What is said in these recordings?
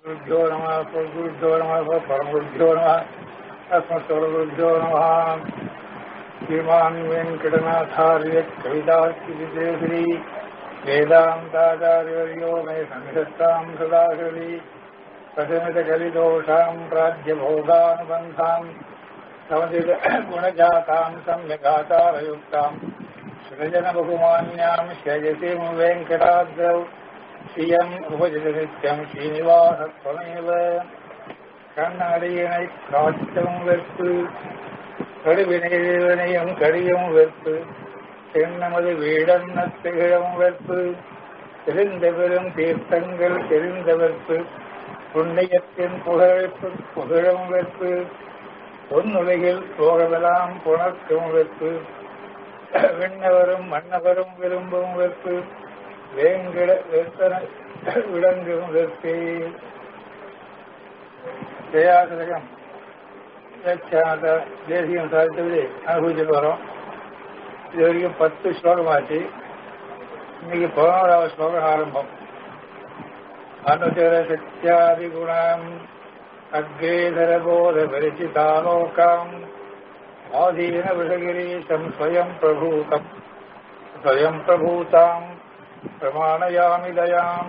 गुरुभ्यो नमः गुरुभ्यो नमः परमगुरुभ्यो नमः अस्मत्सर्वगुरुभ्यो नमः श्रीमान् वेङ्कटनाथार्य कविताश्री वेदान्ताचार्यवर्यो मे सन्निधत्तां सदा हृदि प्रशमितकलिदोषां प्राज्यभोगानुबन्धां समजितगुणजातां सम्यगाचारयुक्तां सृजनबहुमान्यां श्रयसीं वेङ्कटाद्रौ ஸ்ரீயம் உபஜிதனித்யம் ஸ்ரீனிவாசத்வமேவ கண்ணடியினை காட்டும் வெற்பு கடுவினையும் கடியும் வெற்பு தென்னமது வீடன்ன திகழும் வெற்பு தெரிந்த பெரும் தீர்த்தங்கள் தெரிந்த வெற்பு புண்ணியத்தின் புகழ்ப்பு புகழும் வெற்பு பொன்னுலகில் போகவெல்லாம் புணர்க்கும் வெற்பு விண்ணவரும் மன்னவரும் விரும்பும் வெற்பு வேங்கிட வெத்தன விளங்கும் வெற்பே ஜெயாசதகம் தேசியம் சாதித்தது அனுபவிச்சுட்டு வரோம் இது வரைக்கும் பத்து ஸ்லோகம் ஆச்சு இன்னைக்கு பதினோராவது ஸ்லோகம் ஆரம்பம் அனுச்சர சத்யாதி குணம் அக்ரேதரபோத பரிசிதாலோகாம் ஆதீன விஷகிரீசம் ஸ்வயம் பிரபூதம் ஸ்வயம் பிரபூதாம் பிரமாணயாமி தயாம்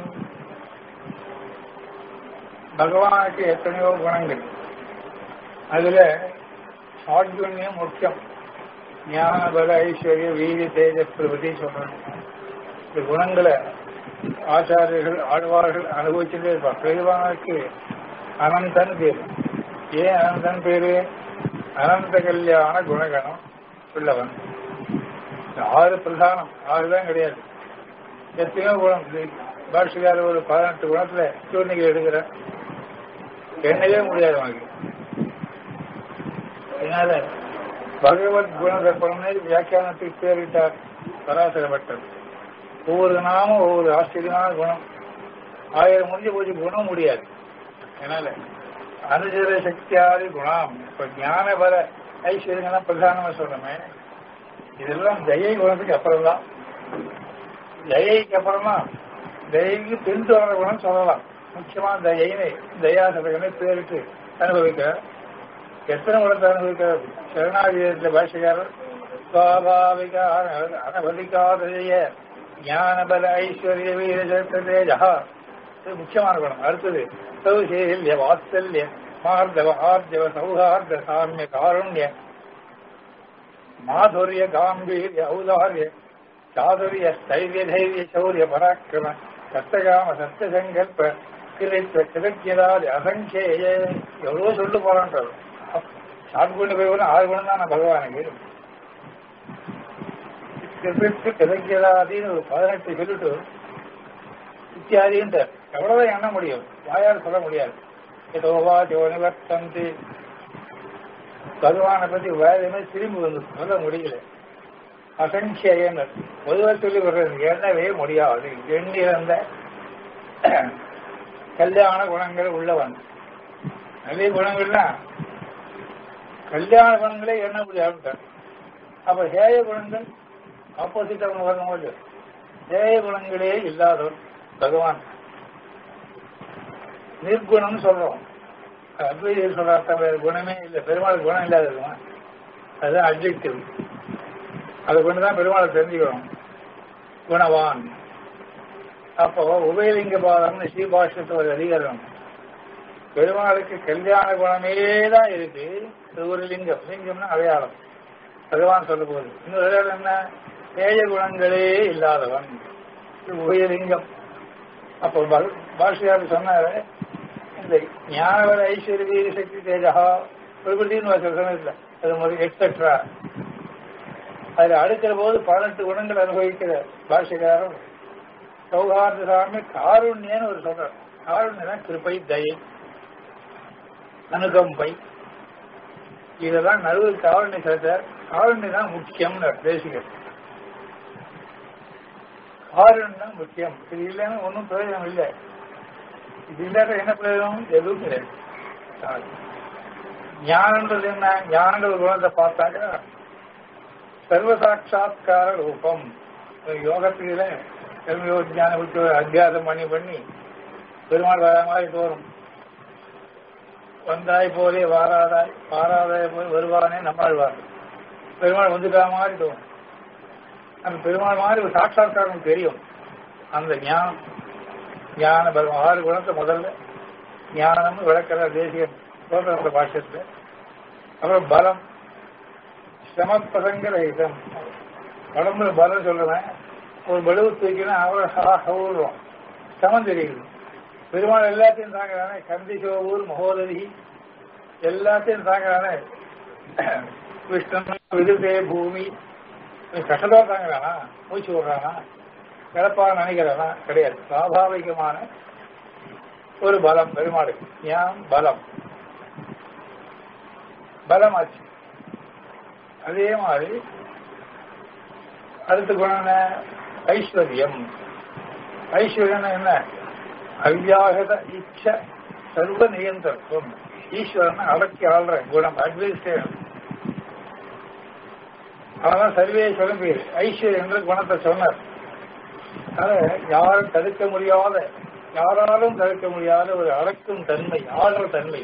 பகவானுக்கு எத்தனையோ குணங்கள் அதுல சாட்குண்யம் முக்கியம் ஞான பல ஐஸ்வர்ய வீதி தேஜ பிரபதி சொல்றாங்க இந்த குணங்களை ஆச்சாரியர்கள் ஆழ்வார்கள் அனுபவிச்சுட்டே இருப்பார் பெருமானுக்கு அனந்தன் பேர் ஏன் அனந்தன் பேரு அனந்த கல்யாண குணகணம் உள்ளவன் ஆறு பிரதானம் ஆறு தான் கிடையாது எத்தனையோ குணம் பாஷிகார ஒரு பதினெட்டு குணத்துல சூழ்நிலை எடுக்கிற எண்ணவே முடியாது அவனுக்கு அதனால பகவத் குணதர்ப்பணமே வியாக்கியானத்துக்கு பேரிட்டார் பராசரப்பட்டது ஒவ்வொரு நாமும் ஒவ்வொரு ஆச்சரியமான குணம் ஆயிரம் முடிஞ்ச போச்சு குணம் முடியாது அதனால அனுஜர சக்தியாதி குணம் இப்ப ஞான பல ஐஸ்வர்யங்கள்லாம் பிரதானமா சொல்றமே இதெல்லாம் தயை குணத்துக்கு அப்புறம் தான் தயைக்கு அப்புறமா தயைக்கு பின்தொடர குணம் சொல்லலாம் முக்கியமா தயினை தயா சதகமே பேருக்கு அனுபவிக்க எத்தனை குணத்தை அனுபவிக்கிறார் சரணாகிரத்துல பாஷகாரர் சுவாபாவிக அனபதிக்காதய ஞான பல ஐஸ்வர்ய வீர தேஜா இது முக்கியமான குணம் அடுத்தது சௌசேல்ய வாத்சல்ய மார்தவ ஆர்ஜவ சௌஹார்த சாமிய காருண்ய மாதுரிய காம்பீரிய ஔதாரிய சாதுரிய ஸ்தைரிய தைரிய சௌரிய பராக்கிரம சத்தகாம சத்தசங்கல்ப கிளித்த கிழக்கியதாது அசங்கேய எவ்வளவோ சொல்லு போறான்றது சாட்குண்டு போய் கூட ஆறு குணம் தான் பகவானுக்கு கிருப்பிற்கு கிழக்கியதாதின்னு ஒரு பதினெட்டு சொல்லிட்டு இத்தியாதின்ற எவ்வளவுதான் எண்ண முடியும் வாயால் சொல்ல முடியாது ஏதோவா ஜோனிவர்த்தந்தி பகவானை பத்தி வேதமே திரும்பி வந்து சொல்ல முடியல அசங்கியன் பொதுவாக சொல்லி வர்றது எண்ணவே முடியாது எண்ணிறந்த கல்யாண குணங்கள் உள்ளவன் நிறைய குணங்கள்னா கல்யாண குணங்களே எண்ண முடியாது அப்ப ஹேய குணங்கள் ஆப்போசிட் அவங்க வரும்போது ஹேய குணங்களே இல்லாதவன் பகவான் நிர்குணம்னு சொல்றோம் அத்வைதர் சொல்ற வேற குணமே இல்லை பெருமாள் குணம் இல்லாத இருக்குமா அதுதான் அப்ஜெக்டிவ் அதை கொண்டுதான் பெருமாளை தெரிஞ்சுக்கிறோம் குணவான் அப்போ உபயலிங்க பாதம்னு ஸ்ரீபாஷ்யத்து ஒரு அதிகாரம் பெருமாளுக்கு கல்யாண குணமே தான் இருக்கு ஒரு லிங்கம் லிங்கம்னா அடையாளம் பகவான் சொல்ல போகுது இன்னொரு அடையாளம் என்ன தேஜ குணங்களே இல்லாதவன் உபயலிங்கம் அப்போ பாஷியார் சொன்னாரு இந்த ஞானவர ஐஸ்வர்ய வீர சக்தி தேஜா பிரபுத்தின்னு சமயத்தில் அது மாதிரி எக்ஸெட்ரா அதுல அடுக்கிற போது பதினெட்டு குணங்கள் அனுபவிக்கிற பாஷகாரம் சௌஹார்த சாமி காருண்யன்னு ஒரு சொல்றார் காருண்யம் கிருப்பை தயை அனுகம்பை இதெல்லாம் நடுவு காருண்ய சேர்த்தார் காருண்யம் தான் முக்கியம்னு தேசிகர் காருண்யம் முக்கியம் இது இல்லைன்னு ஒன்றும் பிரயோஜனம் இல்லை இது இல்லாத என்ன பிரயோஜனம் எதுவும் கிடையாது ஞானன்றது என்ன ஞானன்ற ஒரு குணத்தை பார்த்தாக்க சர்வசாட்சா்கார ரூபம் யோகத்தில கர்மயோக ஞான விட்டு அத்தியாசம் பண்ணி பண்ணி பெருமாள் வர மாதிரி தோறும் வந்தாய் போலே வாராதாய் வாராதாய் போய் வருவானே நம்மாழ்வார் பெருமாள் வந்துட்டா மாதிரி தோணும் அந்த பெருமாள் மாதிரி ஒரு சாட்சாத்காரம் தெரியும் அந்த ஞானம் ஞான பலம் ஆறு குணத்தை முதல்ல ஞானம் விளக்கிற தேசியம் சொல்ற பாஷ்யத்துல அப்புறம் பலம் சிரமப்பதங்கிற இதம் உடம்புல பலம் சொல்றேன் ஒரு பலுவு தூக்கினா அவரை ஹவுறோம் சமம் தெரியுது பெருமாள் எல்லாத்தையும் தாங்கிறானே கந்தி சிவபூர் மகோதரி எல்லாத்தையும் தாங்கிறானே விஷ்ணு விதுதே பூமி கஷ்டத்தா தாங்கிறானா மூச்சு விடுறானா கிடப்பாக நினைக்கிறானா கிடையாது சுவாபாவிகமான ஒரு பலம் பெருமாளுக்கு ஞானம் பலம் பலம் ஆச்சு அதே மாதிரி அடுத்த குணம் என்ன ஐஸ்வர்யம் ஐஸ்வர்யம் என்ன அவ்யாகத இச்ச சர்வ நியந்திரத்துவம் ஈஸ்வரன் அடக்கி ஆள்ற குணம் அட்வைஸ்டேஷன் அவதான் சர்வேஸ்வரன் பேர் ஐஸ்வர்யம் என்ற குணத்தை சொன்னார் அதனால யாரும் தடுக்க முடியாத யாராலும் தடுக்க முடியாத ஒரு அடக்கும் தன்மை ஆளுற தன்மை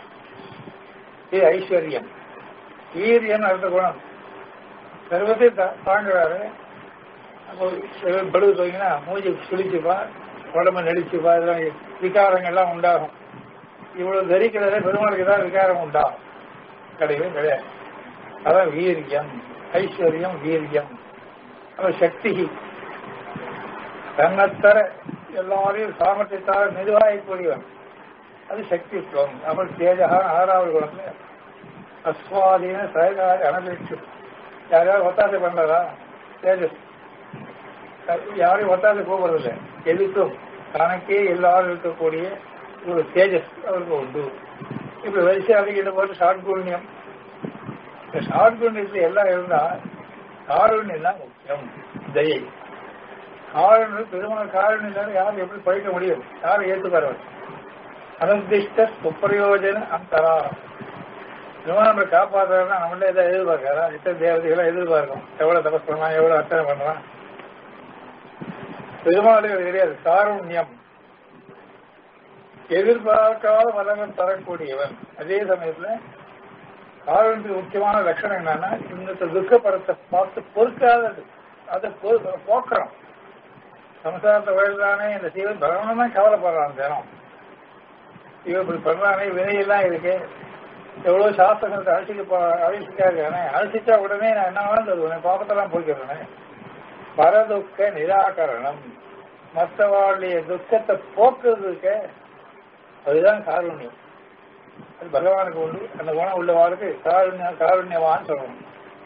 இது ஐஸ்வர்யம் வீரியன் அடுத்த குணம் சர்வத்தையும் தாங்குறாரு அப்போ படுவு தூங்கினா மூஞ்சி சுழிச்சுப்பா உடம்பு நெடிச்சுப்பா இதெல்லாம் விகாரங்கள்லாம் உண்டாகும் இவ்வளவு தரிக்கிறதே பெருமாளுக்கு தான் விகாரம் உண்டாகும் கிடையவே கிடையாது அதான் வீரியம் ஐஸ்வர்யம் வீரியம் அப்புறம் சக்தி தன்னத்தர எல்லாரையும் சாமர்த்தியத்தால் மெதுவாயக்கூடியவன் அது சக்தித்துவம் அப்புறம் தேஜகா ஆறாவது குணத்துல அஸ்வாதீன சககாரி அனபேட்சு யாரையாவது ஒத்தாசை பண்றதா தேஜஸ் யாரையும் ஒத்தாசை கூப்பிடுறதில்லை எதுக்கும் தனக்கே எல்லாரும் இருக்கக்கூடிய ஒரு தேஜஸ் அவருக்கு உண்டு இப்படி வரிசை அதிகிட்ட போட்டு ஷார்ட் குண்யம் இந்த ஷார்ட் குண்யத்துல எல்லாம் இருந்தா காருண்யம் தான் முக்கியம் தயை காரணம் பெருமாள் காரணம் இல்லாத யாரும் எப்படி பழிக்க முடியும் யாரும் ஏற்றுக்காரவர் அனுதிஷ்ட சுப்பிரயோஜன அந்தரா பெருமாள் நம்மளை காப்பாற்றுறா நம்மளே ஏதாவது எதிர்பார்க்காரா இத்தனை தேவதைகளை எதிர்பார்க்கும் எவ்வளவு தபஸ் பண்ணலாம் எவ்வளவு அர்ச்சனை பண்ணலாம் பெருமாளுக்கு அது கிடையாது காருண்யம் எதிர்பார்க்காத பலங்கள் தரக்கூடியவன் அதே சமயத்துல காரணத்துக்கு முக்கியமான லட்சணம் என்னன்னா இந்த துக்கப்படத்தை பார்த்து பொறுக்காதது அதை போக்குறோம் சம்சாரத்தை வயதானே இந்த சீவன் பகவான் தான் கவலைப்படுறான் தினம் இவன் இப்படி பண்றானே வினையெல்லாம் இருக்கு எவ்வளவு சாஸ்திரத்தை அழிச்சிக்க அழிச்சிக்கா இருக்கானே அழிச்சிட்டா உடனே நான் என்ன வேணும் தருவேன் பாப்பத்தெல்லாம் போய்க்கிறேனே பரதுக்க நிராகரணம் மற்றவாளுடைய துக்கத்தை போக்குறதுக்கு அதுதான் காருண்யம் அது பகவானுக்கு உண்டு அந்த குணம் உள்ளவாளுக்கு காருண்ய காருண்யவான்னு சொல்லணும்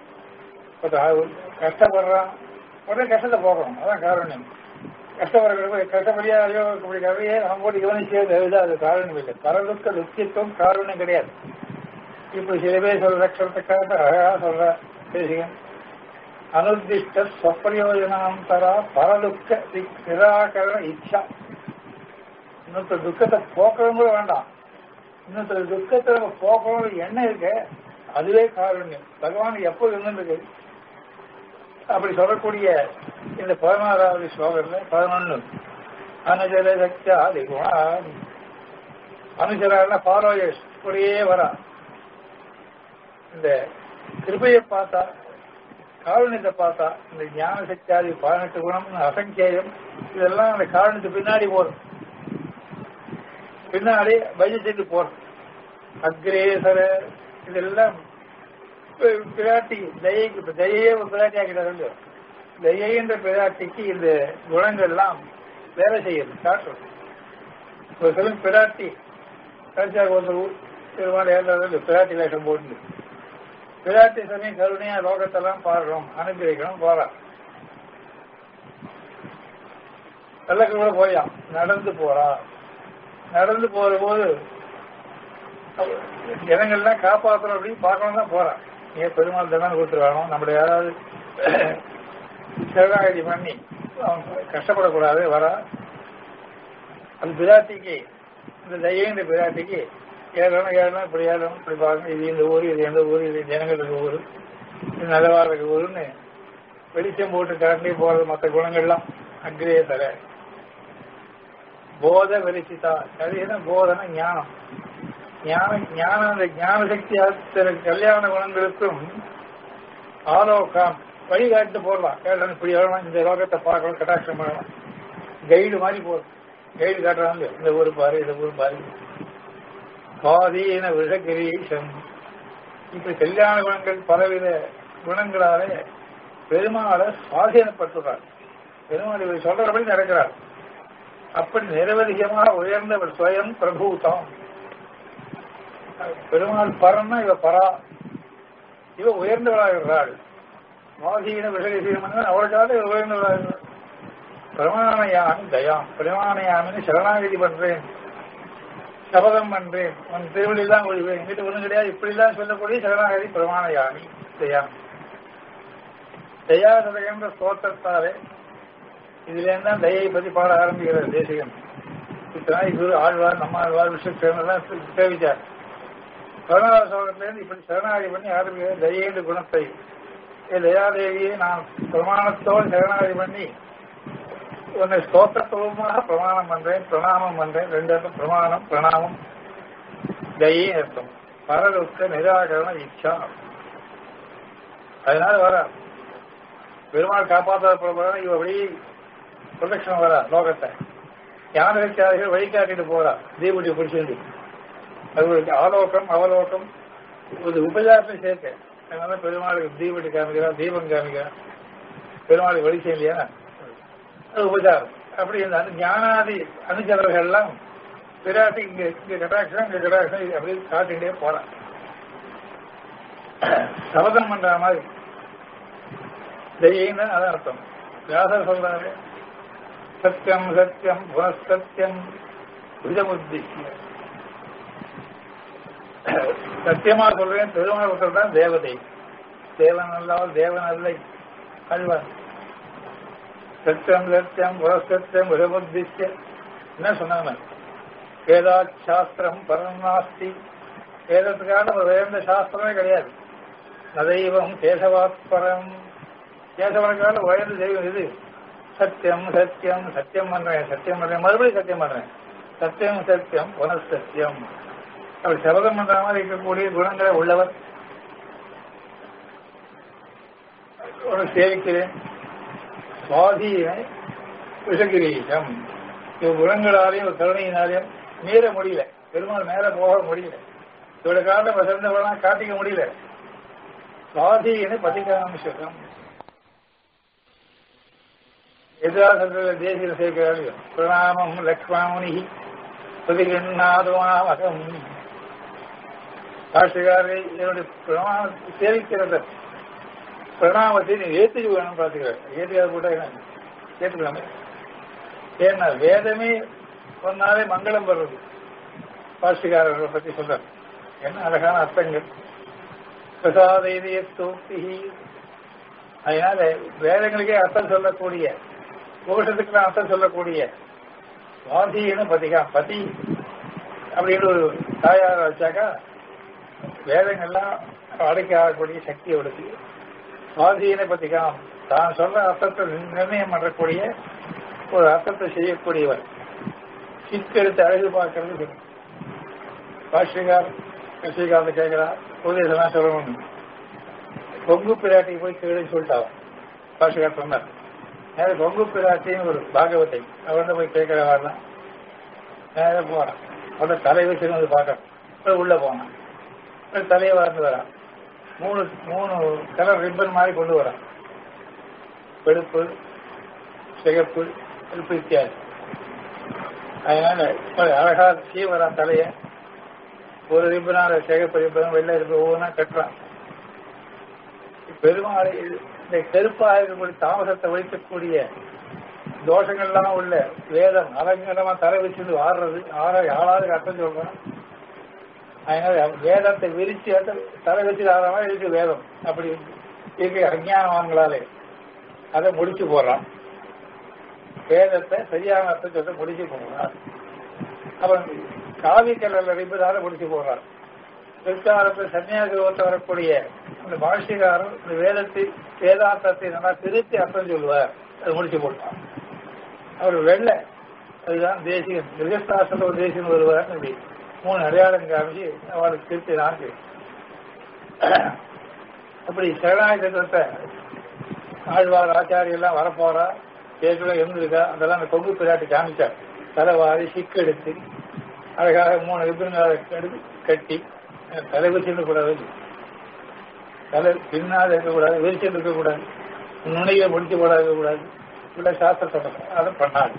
கஷ்டப்படுறான் உடனே கஷ்டத்தை போக்கணும் அதான் காருண்யம் கஷ்டப்படுற கஷ்டப்படியா ஐயோ இப்படி கதையே நம்ம போட்டு கவனிச்சது அது காரணம் இல்லை பரதுக்க துக்கித்துவம் காரணம் கிடையாது இப்படி சில பேர் சொல்ற லட்சணத்துக்காக அழகா சொல்ற பேசுகிறேன் அனுதிஷ்ட ஸ்வப்பிரயோஜனம் தரா பரதுக்க நிராகரண இச்சா இன்னொருத்தர் துக்கத்தை போக்கணும் கூட வேண்டாம் இன்னொருத்தர் துக்கத்தை நம்ம போக்கணும் எண்ணம் இருக்கு அதுவே காரணம் பகவான் எப்போ இருந்துருக்கு அப்படி சொல்லக்கூடிய இந்த பதினாறாவது ஸ்லோகத்துல பதினொன்னு அனுஜர சக்தியா அதிகுணா அனுஜரான பாரோயஸ் அப்படியே வரா இந்த கிருபையை பார்த்தா காரணத்தை பார்த்தா இந்த ஞான சக்தியாதி பதினெட்டு குணம் அசங்கேயம் இதெல்லாம் அந்த காரணத்துக்கு பின்னாடி போறோம் பின்னாடி பைஜெட்டு போறோம் அக்ரேசர இதெல்லாம் பிராட்டி தயைக்கு இப்ப தயையே ஒரு பிராட்டி ஆக்கிட்டாரு தயை என்ற பிராட்டிக்கு இந்த குணங்கள்லாம் வேலை செய்யுது காட்டுறது ஒரு சில பிராட்டி கடைசியாக ஒருத்தர் திருமணம் ஏதாவது பிராட்டி வேஷம் போட்டு பிராட்டி சமயம் கருணையா லோகத்தெல்லாம் பாடுறோம் அனுப்பிவைக்கணும் போறான் வெள்ளக்கு கூட போயான் நடந்து போறா நடந்து போற போது ஜனங்கள்லாம் காப்பாற்றணும் அப்படின்னு பார்க்கணும் தான் போறான் ஏன் பெருமாள் தினம் கொடுத்துருவானோ நம்மள யாராவது சரணாகதி பண்ணி அவன் கஷ்டப்படக்கூடாது வரா அது பிராட்டிக்கு இந்த தயங்கிற பிராட்டிக்கு ஏறணும் ஏறணும் இப்படி ஏறணும் இப்படி பார்க்கணும் இது இந்த ஊர் இது எந்த ஊர் இது ஜனங்களுக்கு ஊர் இது நல்லவாருக்கு ஊருன்னு வெளிச்சம் போட்டு கரண்டி போறது மற்ற குணங்கள்லாம் அக்ரே தர போத வெளிச்சிதா அது என்ன போதனை ஞானம் ஞான ஞான அந்த ஞான சக்தி ஆத்திர கல்யாண குணங்களுக்கும் ஆலோகம் வழிகாட்டு போடலாம் கேட்டா இப்படி வரணும் இந்த லோகத்தை பார்க்கணும் கட்டாட்சம் பண்ணணும் கைடு மாதிரி போடும் கைடு காட்டுறாங்க இந்த ஊர் பாரு இந்த ஊர் பாரு சுவாதீன விஷகிரீஷம் இப்படி கல்யாண குணங்கள் பலவித குணங்களாலே பெருமாளை சுவாதீனப்படுத்துறார் பெருமாள் இவர் சொல்றபடி நடக்கிறார் அப்படி நிரவதிகமாக உயர்ந்தவர் சுயம் பிரபூதம் பெருமாள் பரன்னா இவ பரா இவ உயர்ந்தவளாகிறாள் சுவாதீன விஷகசீனம் அவளுக்காக இவ உயர்ந்தவளாகிறாள் பிரமாணயாமி தயாம் பிரமாணயாமின்னு சரணாகதி பண்றேன் சபதம் பண்றேன் உன் திருவள்ளி தான் ஒழிவேன் எங்கிட்ட ஒண்ணும் கிடையாது இப்படிலாம் சொல்லக்கூடிய சரணாகதி பிரமாணயாமி தயாம் தயாசதகன்ற ஸ்தோத்திரத்தாலே இதுல இருந்தான் தயை பத்தி பாட ஆரம்பிக்கிறார் தேசிகன் இத்தனை குரு ஆழ்வார் நம்ம ஆழ்வார் விஸ்வசேனெல்லாம் சேவிச்சார் பதினாறு சோகத்திலிருந்து இப்படி சரணாகதி பண்ணி ஆரம்பிக்கிற தயேண்டு குணத்தை ஏ தயாதேவியை நான் பிரமாணத்தோடு சரணாகதி பண்ணி உன்னை ஸ்தோத்திரத்துவமாக பிரமாணம் பண்றேன் பிரணாமம் பண்றேன் ரெண்டு அர்த்தம் பிரமாணம் பிரணாமம் தயே அர்த்தம் பரதுக்க நிராகரண இச்சா அதனால வர பெருமாள் காப்பாற்ற இவ வழி ப்ரொடெக்ஷன் வரா லோகத்தை ஞானவிச்சாரிகள் வழிகாட்டிட்டு போறா தீபுட்டி பிடிச்சிருந்து அது ஒரு ஆலோகம் அவலோகம் ஒரு உபஜாரத்தை சேர்க்க அதனால பெருமாளுக்கு தீபட்டி காமிக்கிறான் தீபம் காமிக்கிறான் பெருமாளுக்கு வழி செய்யலையா அது உபச்சாரம் அப்படி இந்த அனு- ஞானாதி அனுச்சரர்கள் எல்லாம் பிராட்டி இங்க இங்க கட்டாட்சம் இங்க கட்டாட்சம் இது அப்படி காட்டிகிட்டே போறான் சபதம் பண்ற மாதிரி தெய்யின்னு அதான் அர்த்தம் வியாசர் சொல்றாரு சத்தியம் சத்தியம் புனசத்தியம் புஜமுத்திய சத்தியமா சொல்றேன் பெருமாள் ஒருத்தர் தான் தேவதை தேவன் அல்லாமல் தேவன் அல்லை அல்வன் சத்தியம் சத்தியம் புரசத்தியம் புஜமுத்திய என்ன சொன்னாங்க வேதாத் சாஸ்திரம் பரம் நாஸ்தி வேதத்துக்கான ஒரு உயர்ந்த சாஸ்திரமே கிடையாது நதைவம் கேசவாத் பரம் கேசவனுக்கான உயர்ந்த தெய்வம் இது சத்தியம் சத்தியம் சத்தியம் பண்றேன் சத்தியம் பண்றேன் மறுபடியும் சத்தியம் பண்றேன் சத்தியம் சத்தியம் புனசத்தியம் அப்படி சபதம் பண்ற மாதிரி இருக்கக்கூடிய குணங்களை உள்ளவர் ஒரு சேவிக்கிறேன் சுவாதீன விஷகிரீஷம் இவ் குணங்களாலையும் இவ் கருணையினாலையும் மீற முடியல பெருமாள் மேல போக முடியல இவட காலம் வசந்தவனா காட்டிக்க முடியல சுவாதீன பதிகாம்சகம் எதிராசத்துல தேசிய சேர்க்கிறார்கள் பிரணாமம் லக்ஷ்மணி பதிகண்ணாதுமாவகம் பாஷகாரை என்னுடைய பிரணாம சேவிக்கிறத பிரணாமத்தை நீ ஏத்துக்க வேணும் பார்த்துக்கிறார் ஏத்துக்காத கூட என்ன ஏத்துக்கலாமே ஏன்னா வேதமே சொன்னாலே மங்களம் வர்றது பாஷிகாரர்களை பத்தி சொல்றார் என்ன அழகான அர்த்தங்கள் பிரசாத இதய தூக்கி அதனால வேதங்களுக்கே அர்த்தம் சொல்லக்கூடிய கோஷத்துக்கு அர்த்தம் சொல்லக்கூடிய வாதின்னு பதிகா பதி அப்படின்னு ஒரு தாயார வச்சாக்கா வேதங்கள்லாம் அடக்கி ஆகக்கூடிய சக்தி அவளுக்கு சுவாதீன பதிகாம் தான் சொல்ற அர்த்தத்தை நிர்ணயம் பண்ணக்கூடிய ஒரு அர்த்தத்தை செய்யக்கூடியவர் சிக்கெடுத்து அழகு பார்க்கறது பாஷ்யகார் கசிகாரத்தை கேட்கிறார் உபதேசம்லாம் சொல்லணும் பொங்கு பிராட்டி போய் கேளுன்னு சொல்லிட்டான் பாஷ்யகார் சொன்னார் நேரம் பொங்கு பிராட்டின்னு ஒரு பாகவத்தை அவன் போய் கேட்கிறவாருலாம் நேரம் போறான் அவட தலை வச்சு வந்து பார்க்கறான் உள்ள போனான் அப்புறம் தலையை வார்ந்து வரான் மூணு மூணு கலர் ரிப்பன் மாதிரி கொண்டு வரான் வெளுப்பு சிகப்பு வெளுப்பு இத்தியாதி அதனால இப்ப அழகா சீவரான் தலைய ஒரு ரிப்பனால சிகப்பு ரிப்பன் வெள்ளை ரிப்பன் ஒவ்வொன்றா கட்டுறான் பெருமாளை இந்த கருப்பாக இருக்கக்கூடிய தாமசத்தை வைக்கக்கூடிய தோஷங்கள்லாம் உள்ள வேதம் அலங்கரமா தலை வச்சுட்டு ஆடுறது ஆற ஆளாவது அர்த்தம் சொல்றான் அதனால வேதத்தை விரிச்சு அர்த்தம் தலை வச்சு ஆடுற மாதிரி இருக்கு வேதம் அப்படி இருக்கு அஜானவான்களாலே அதை முடிச்சு போடுறான் வேதத்தை சரியான அர்த்தம் சொல்ல முடிச்சு போடுறான் அப்புறம் காவி கலர்ல ரிப்பதால முடிச்சு போடுறான் பிற்காலத்தில் சன்னியாசி ஓட்ட வரக்கூடிய அந்த பாஷ்யக்காரர் இந்த வேதத்தை வேதாந்தத்தை நல்லா திருத்தி அர்த்தம் சொல்லுவார் அது முடிச்சு போட்டான் அவர் வெள்ளை அதுதான் தேசியம் மிருகஸ்தாசத்தில் ஒரு தேசியம் வருவார் அப்படி மூணு அடையாளம் காமிச்சு அவளுக்கு திருத்தி நான்கு அப்படி சரணாகி தத்துவத்தை ஆழ்வார் ஆச்சாரியெல்லாம் எல்லாம் வரப்போறா ஏற்கனவே இருந்திருக்கா அதெல்லாம் அந்த கொங்கு பிராட்டி காமிச்சார் தலைவாரி சிக்கு எடுத்து அழகாக மூணு விபரங்களை எடுத்து கட்டி தலை வச்சுட்டு கூடாது தலை பின்னாத இருக்கக்கூடாது விரிச்சுட்டு இருக்கக்கூடாது நுணையை முடிச்சு போட இருக்கக்கூடாது இப்படி சாஸ்திர அதை பண்ணாரு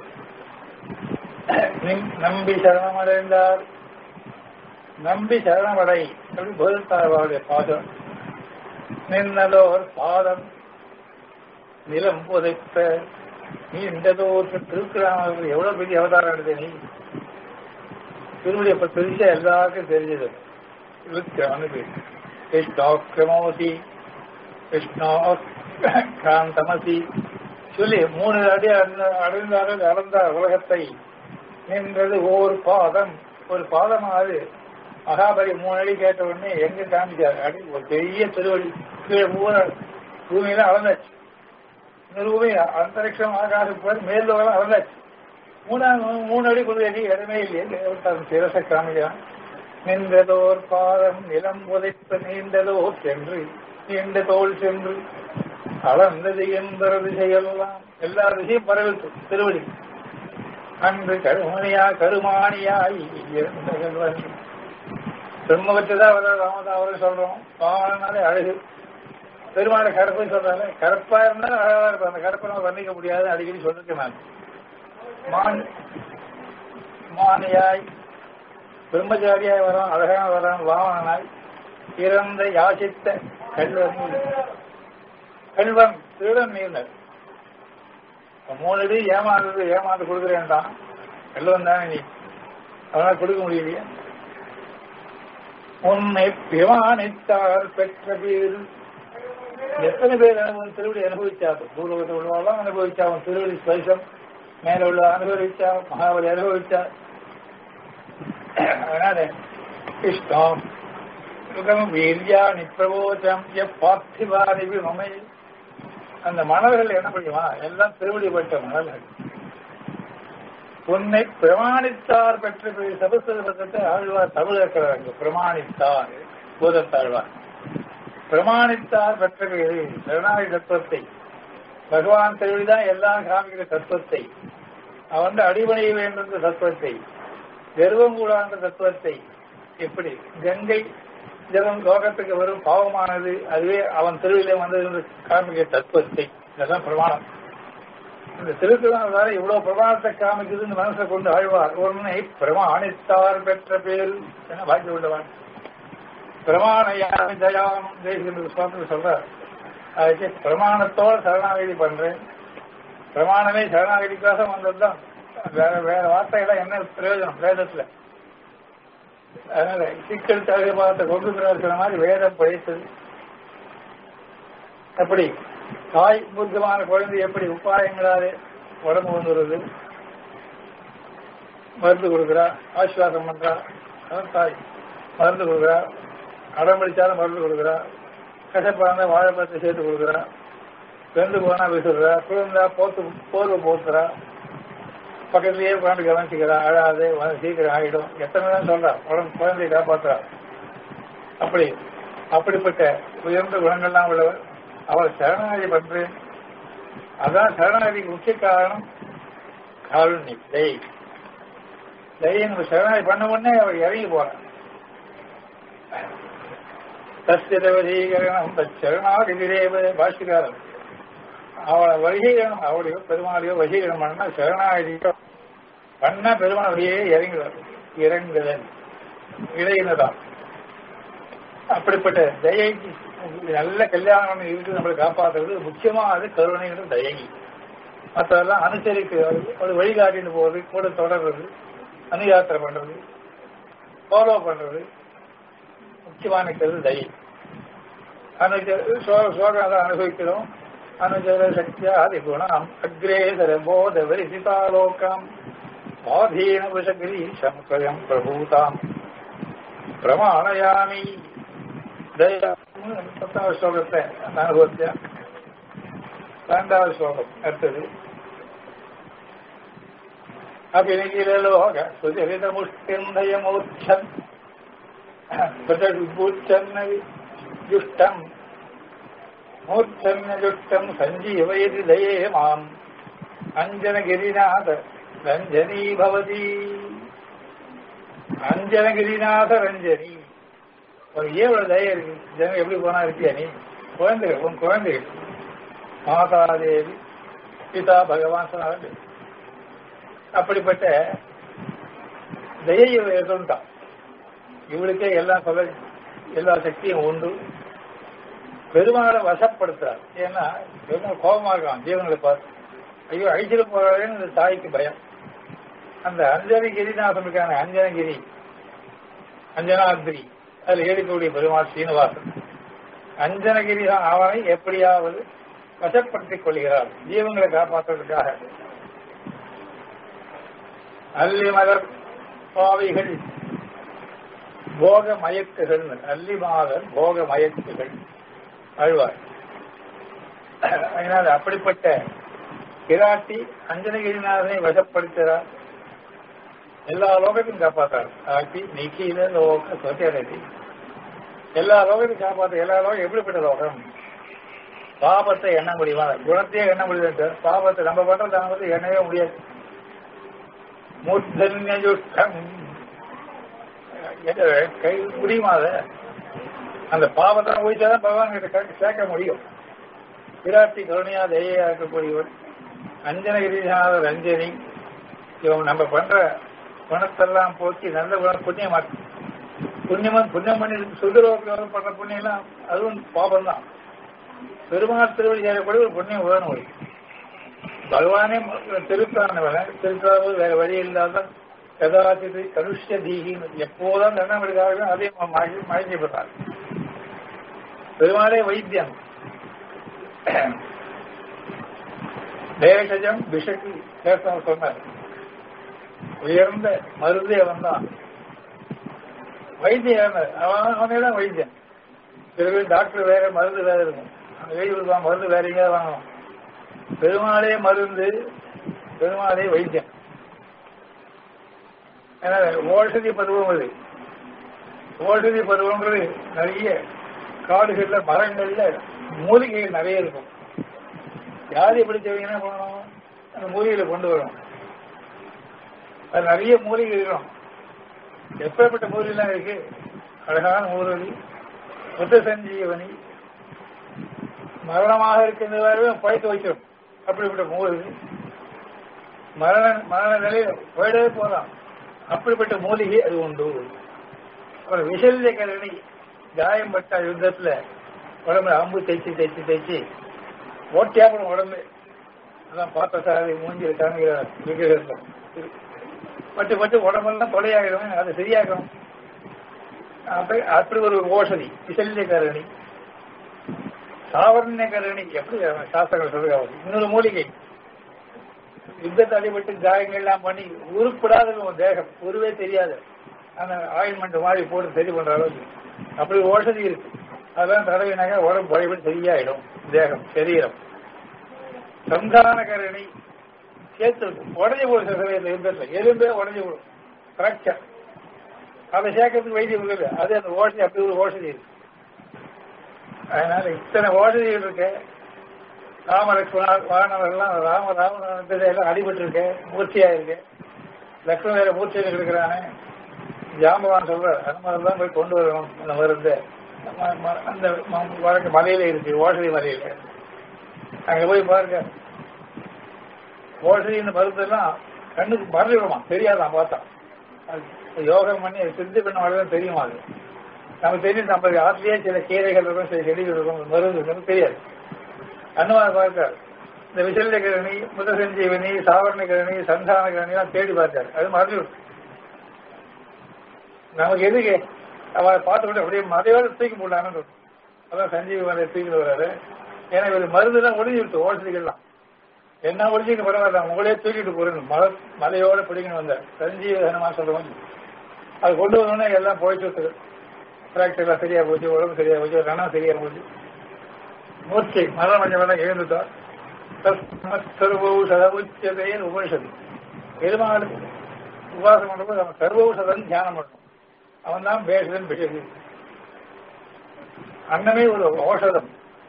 நம்பி சரணமடைந்தார் நம்பி சரணமடை அப்படி போதித்தார்களுடைய பாதம் நின்னதோர் பாதம் நிலம் புதைத்த நீ இந்த திருக்குறாம எவ்வளவு பெரிய அவதாரம் எடுத்த நீ திருமணி அப்ப பெருசா எல்லாருக்கும் தெரிஞ்சது அவனுக்கு கிருஷ்ணோக்கிரமோசி கிருஷ்ணோ காந்தமசி சொல்லி மூணு அடி அடைந்தார்கள் அளந்தார் உலகத்தை நின்றது ஒரு பாதம் ஒரு பாதமாவது மகாபலி மூணு அடி கேட்ட உடனே எங்க காமிச்சார் அடி ஒரு பெரிய திருவடி கீழே மூணு பூமியில அளந்தாச்சு இந்த பூமி அந்தரிக்ஷம் ஆகாசம் போய் மேல் லோகம் அளந்தாச்சு மூணாவது மூணு அடி கொண்டு அடி இடமே இல்லையே சிரச காமிக்கிறான் நின்றதோர் பாதம் நிலம் புதைத்த நீண்டதோ சென்று நீண்ட தோல் சென்று அளந்தது என்பது செய்யலாம் எல்லா திசையும் பரவிட்டு திருவடி அன்று கருமணியா கருமானியாய் இருந்த திருமுகத்துதான் அவர் ராமதாவரம் சொல்றோம் பாவனாலே அழகு பெருமாளை கருப்பை சொல்றாங்க கருப்பா இருந்தாலும் அழகா இருக்கும் அந்த கருப்பை நம்ம வர்ணிக்க முடியாது அடிக்கடி சொல்லிருக்கேன் நான் மான் மானியாய் பிரம்மச்சாரியாய் வரான் அழகாக வரான் வாமனாய் இறந்த யாசித்த கல்வன் கல்வன் திருடன் நீர்னர் மூணு அடி ஏமாந்து ஏமாந்து கொடுக்குறேன்டான் கல்வன் தானே நீ அதனால கொடுக்க முடியலையே உன்னை பிமானித்தார் பெற்ற பேர் எத்தனை பேர் அனுபவம் திருவிடி அனுபவிச்சாரு பூலோகத்தில் உள்ளவெல்லாம் அனுபவிச்சா அவன் திருவிடி ஸ்பரிசம் மேல உள்ள அனுபவிச்சா மகாபலி அனுபவிச்சா அதனால இஷ்டம் சுகம் வீரியா நிப்பிரபோச்சம் பார்த்திவாரி மமை அந்த மணல்கள் என்ன பண்ணுமா எல்லாம் திருவடிப்பட்ட மணல்கள் உன்னை பிரமாணித்தார் பெற்ற சபஸ்திரத்தை ஆழ்வார் தமிழ் இருக்கிறாங்க பிரமாணித்தார் பூதத்தாழ்வார் பிரமாணித்தார் பெற்ற பேரு சரணாகி தத்துவத்தை பகவான் திருவிழிதான் எல்லாம் காமிக்கிற தத்துவத்தை அவன் அடிபணிய வேண்டும் தத்துவத்தை கர்வம் கூடாத தத்துவத்தை எப்படி கங்கை ஜலம் லோகத்துக்கு வரும் பாவமானது அதுவே அவன் திருவிழா வந்தது காமிக்கிற தத்துவத்தை இதெல்லாம் பிரமாணம் இந்த திருக்குறள் வேற இவ்வளவு பிரமாணத்தை காமிக்குதுன்னு மனசை கொண்டு ஆழ்வார் ஒன்னை பிரமாணித்தார் பெற்ற பேர் என பாக்கி உள்ளவன் பிரமாணயாமி தயாம் தேசிய சுவாமி சொல்றார் அதுக்கு பிரமாணத்தோட சரணாகதி பண்றேன் பிரமாணமே சரணாகதிக்காக வந்ததுதான் வேற வேற வார்த்தைகளை என்ன பிரயோஜனம் வேதத்துல அதனால சிக்கல் தகுபாத்தை கொண்டு இருக்கிற மாதிரி வேதம் படைத்தது அப்படி தாய் புத்தமான குழந்தை எப்படி உபாயங்களாலே உடம்பு வந்துடுறது மருந்து கொடுக்குறா ஆசுவாசம் பண்றா அதான் தாய் மருந்து கொடுக்குறா அடம் பிடிச்சாலும் மருந்து கொடுக்குறா கசப்பாந்த வாழைப்பழத்தை சேர்த்து கொடுக்குறா வெந்து போனா விசுறா குழந்தா போத்து போர்வை போத்துறா பக்கத்துலயே உட்காந்து கவனிச்சுக்கிறா அழாது சீக்கிரம் ஆகிடும் எத்தனை தான் சொல்றா உடம்பு குழந்தையை காப்பாத்துறா அப்படி அப்படிப்பட்ட உயர்ந்த குணங்கள்லாம் உள்ளவர் அவர் சரணாகதி பண்றேன் அதான் சரணாகதிக்கு முக்கிய காரணம் காருண்யம் தயை தயை நம்ம சரணாகதி பண்ண உடனே அவர் இறங்கி போறார் தஸ்திரவதீகரணம் சரணாகதிரேவ பாஷிகாரன் அவளை வசீகரணம் அவளையோ பெருமாளையோ வசீகரணம் பண்ணா சரணாகதியோ பண்ணா பெருமாள் அப்படியே இறங்குவார் இறங்குதல் இடையினதான் அப்படிப்பட்ட தயைக்கு நல்ல கல்யாணம் இருக்கு நம்மளை காப்பாற்றுறது முக்கியமானது கருணைங்கிற தயை மற்றதெல்லாம் அனுசரிக்கிறது ஒரு வழிகாட்டின்னு போறது கூட தொடர்றது அனுயாத்திரை பண்றது ஃபாலோ பண்றது முக்கியமான கருது தயை அனுஜ சோகம் அதை அனுபவிக்கிறோம் அனுஜர சக்தியா அதிகுணம் அக்ரேசர போத வரிசிதாலோகம் ஆதீன விஷகிரி சம்ஸ்வயம் பிரபூதாம் பிரமாணயாமி தயா பத்தாவது ஸ்லோகத்தை அந்த அனுபவத்தை இரண்டாவது ஸ்லோகம் அடுத்தது அபிநிகிலோக சுஜரித முஷ்டிந்தயமூச்சன் பிரதூச்சன்ன ஜுஷ்டம் மூர்ச்சன்ன ஜுஷ்டம் சஞ்சீவயதி தயே மாம் அஞ்சனகிரிநாத ரஞ்சனி பவதி அஞ்சனகிரிநாத ரஞ்சனி ஒரு ஏவ்வளவு தய இருக்கு ஜனம் எப்படி போனா இருக்கியா நீ குழந்தைகள் உன் குழந்தைகள் மாதாதேவி பிதா பகவான் சொன்னாங்க அப்படிப்பட்ட தயையை சொல்லிட்டான் இவளுக்கே எல்லாம் சொல்ல எல்லா சக்தியும் உண்டு பெருமாளை வசப்படுத்துறார் ஏன்னா பெருமாள் கோபமா இருக்கான் ஜீவங்களை பார்த்து ஐயோ அழிச்சிட்டு போறாருன்னு இந்த தாய்க்கு பயம் அந்த அஞ்சன கிரிநாசனுக்கான அஞ்சனகிரி அஞ்சனாதிரி அதில் ஏறிக்கூடிய பெருமாள் சீனிவாசன் அஞ்சனகிரி அவனை எப்படியாவது வசப்படுத்திக் கொள்கிறார் ஜீவங்களை காப்பாற்றுவதற்காக அல்லி மலர் பாவைகள் போக மயக்குகள் அல்லி மாதர் போக மயக்குகள் அழ்வார் அதனால் அப்படிப்பட்ட கிராட்டி அஞ்சனகிரிநாதனை வசப்படுத்துகிறார் எல்லா லோகத்தையும் காப்பாற்றார் ஆக்கி நிக்கில லோக சொசைட்டி எல்லா லோகத்தையும் காப்பாற்ற எல்லா லோகம் எப்படிப்பட்ட லோகம் பாபத்தை எண்ண முடியுமா குணத்தையே எண்ண முடியாது பாபத்தை நம்ம பண்றது நம்ம வந்து எண்ணவே முடியாது மூர்தன்யம் கை முடியுமா அத அந்த பாவத்தை போயிட்டாதான் பகவான் கிட்ட சேர்க்க முடியும் விராட்டி கருணையா தயையா இருக்கக்கூடியவர் அஞ்சனகிரிநாத ரஞ்சனி இவன் நம்ம பண்ற குணத்தெல்லாம் போக்கி நல்ல குணம் புண்ணியமாக்கு புண்ணியமா புண்ணியம் பண்ணி சுந்தரோகம் பண்ற புண்ணியம்லாம் அதுவும் பாபம் தான் பெருமாள் திருவடி சேரக்கூடிய ஒரு புண்ணியம் வேணும் ஒரு பகவானே திருத்தானவன திருத்தாவது வேற வழி இல்லாத கதாச்சித்து கனுஷ்ய தீகின்னு எப்போதான் தண்டனை எடுக்கிறார்களோ அதே மழைஞ்சிப்படுறார் பெருமாளே வைத்தியம் தேசஜம் பிஷக்கு சேஷம் சொன்னார் உயர்ந்த மருந்தே வந்தான் வைத்தியம் அவன் அவனேதான் வைத்தியம் சில பேர் டாக்டர் வேற மருந்து வேற இருக்கும் அந்த எழுதி கொடுப்பான் மருந்து வேற எங்கேயாவது வாங்கணும் பெருமாளே மருந்து பெருமாளே வைத்தியம் ஏன்னா ஓஷதி பருவம் அது ஓஷதி பருவங்கிறது நிறைய காடுகள்ல மரங்கள்ல மூலிகைகள் நிறைய இருக்கும் ஜாதி பிடிச்சவங்க என்ன பண்ணணும் அந்த மூலிகைகளை கொண்டு வரணும் அது நிறைய மூலிகை இருக்கும் எப்பேற்பட்ட மூலிகைலாம் இருக்கு அழகான மூலிகை புத்த சஞ்சீவனி மரணமாக இருக்கின்ற பழைக்க வைக்கிறோம் அப்படிப்பட்ட மூலிகை மரண மரண நிலையில போயிடவே போகலாம் அப்படிப்பட்ட மூலிகை அது உண்டு அப்புறம் விஷல்ய கரணி காயம் பட்ட யுத்தத்துல உடம்புல அம்பு தைச்சு தைச்சு தைச்சு ஓட்டியாப்படும் உடம்பு அதான் பார்த்த சாரி மூஞ்சில் காமிக்கிறார் விக்கிரகத்தில் பட்டு பட்டு உடம்பெல்லாம் கொலையாகிடும் அதை சரியாகணும் அப்ப அப்படி ஒரு ஓஷதி விசல்ய கரணி சாவர்ண கரணி எப்படி சாஸ்திரங்கள் சொல்லுவாங்க இன்னொரு மூலிகை யுத்தத்தை அடிபட்டு காயங்கள்லாம் பண்ணி உருப்படாத உன் தேகம் உருவே தெரியாது அந்த ஆயில்மெண்ட் மாதிரி போட்டு சரி பண்ற அளவுக்கு அப்படி ஓஷதி இருக்கு அதெல்லாம் தடவினாக்க உடம்பு பழையபடி சரியாயிடும் தேகம் சரீரம் சந்தான கரணி சேர்த்து உடஞ்சி போடும் சில சமயத்தில் யுத்தத்தில் எலும்பே உடஞ்சி போடும் ஃப்ராக்சர் அதை சேர்க்கறதுக்கு வைத்தியம் இருக்குது அது அந்த ஓஷதி அப்படி ஒரு ஓஷதி இருக்கு அதனால இத்தனை ஓஷதிகள் இருக்கு ராமலட்சுமணா வானவர்கள்லாம் ராம ராமன் எல்லாம் அடிபட்டு இருக்கு மூர்த்தியா இருக்கு லக்ஷ்மண் வேற மூர்த்தியில் இருக்கிறானே ஜாம்பவான் சொல்ற அந்த மாதிரி தான் போய் கொண்டு வரணும் அந்த மருந்து அந்த வழக்கு மலையில இருக்கு ஓஷதி மலையில அங்க போய் பாருங்க ஓஷதி இந்த மருந்தெல்லாம் கண்ணுக்கு மறந்துவிடுமா தெரியாதான் பார்த்தா யோகம் பண்ணி சித்தி பண்ண தெரியுமா அது நமக்கு தெரியும் நம்ம ஆத்திலேயே சில கீரைகள் இருக்கும் சில செடிகள் இருக்கும் மருந்து நமக்கு தெரியாது அனுமார் பார்த்தார் இந்த விசல்ய கிரணி முத சஞ்சீவனி சாவரண கிரணி சந்தான கிரணி எல்லாம் தேடி பார்த்தார் அது மறந்து நமக்கு எதுக்கு அவரை பார்த்துக்கிட்டு அப்படியே மதையோட தூக்கி போடலான்னு அதான் சஞ்சீவி மலை தூக்கிட்டு வர்றாரு ஏன்னா இவர் மருந்து தான் ஒளிஞ்சு விட்டு ஓசதிகள்லாம் என்ன ஒளிஞ்சுக்கு பரவாயில்ல உங்களே தூக்கிட்டு போறேன் மலை மலையோட பிடிக்கணும் வந்தார் சஞ்சீவி ஹனுமா சொல்றவங்க அது கொண்டு வந்தோடனே எல்லாம் போயிட்டு ஃப்ராக்சர்லாம் சரியா போச்சு உடம்பு சரியா போச்சு ரணம் சரியா போச்சு மூர்த்தி மரணம் எழுந்துட்டார் சதவுச்சதையில் உபனிஷது பெருமாளுக்கு உபாசம் பண்றப்ப நம்ம சர்வௌஷதன் தியானம் பண்ணணும் அவன் தான் பேசுதன் பிஷகு அன்னமே ஒரு ஔஷதம்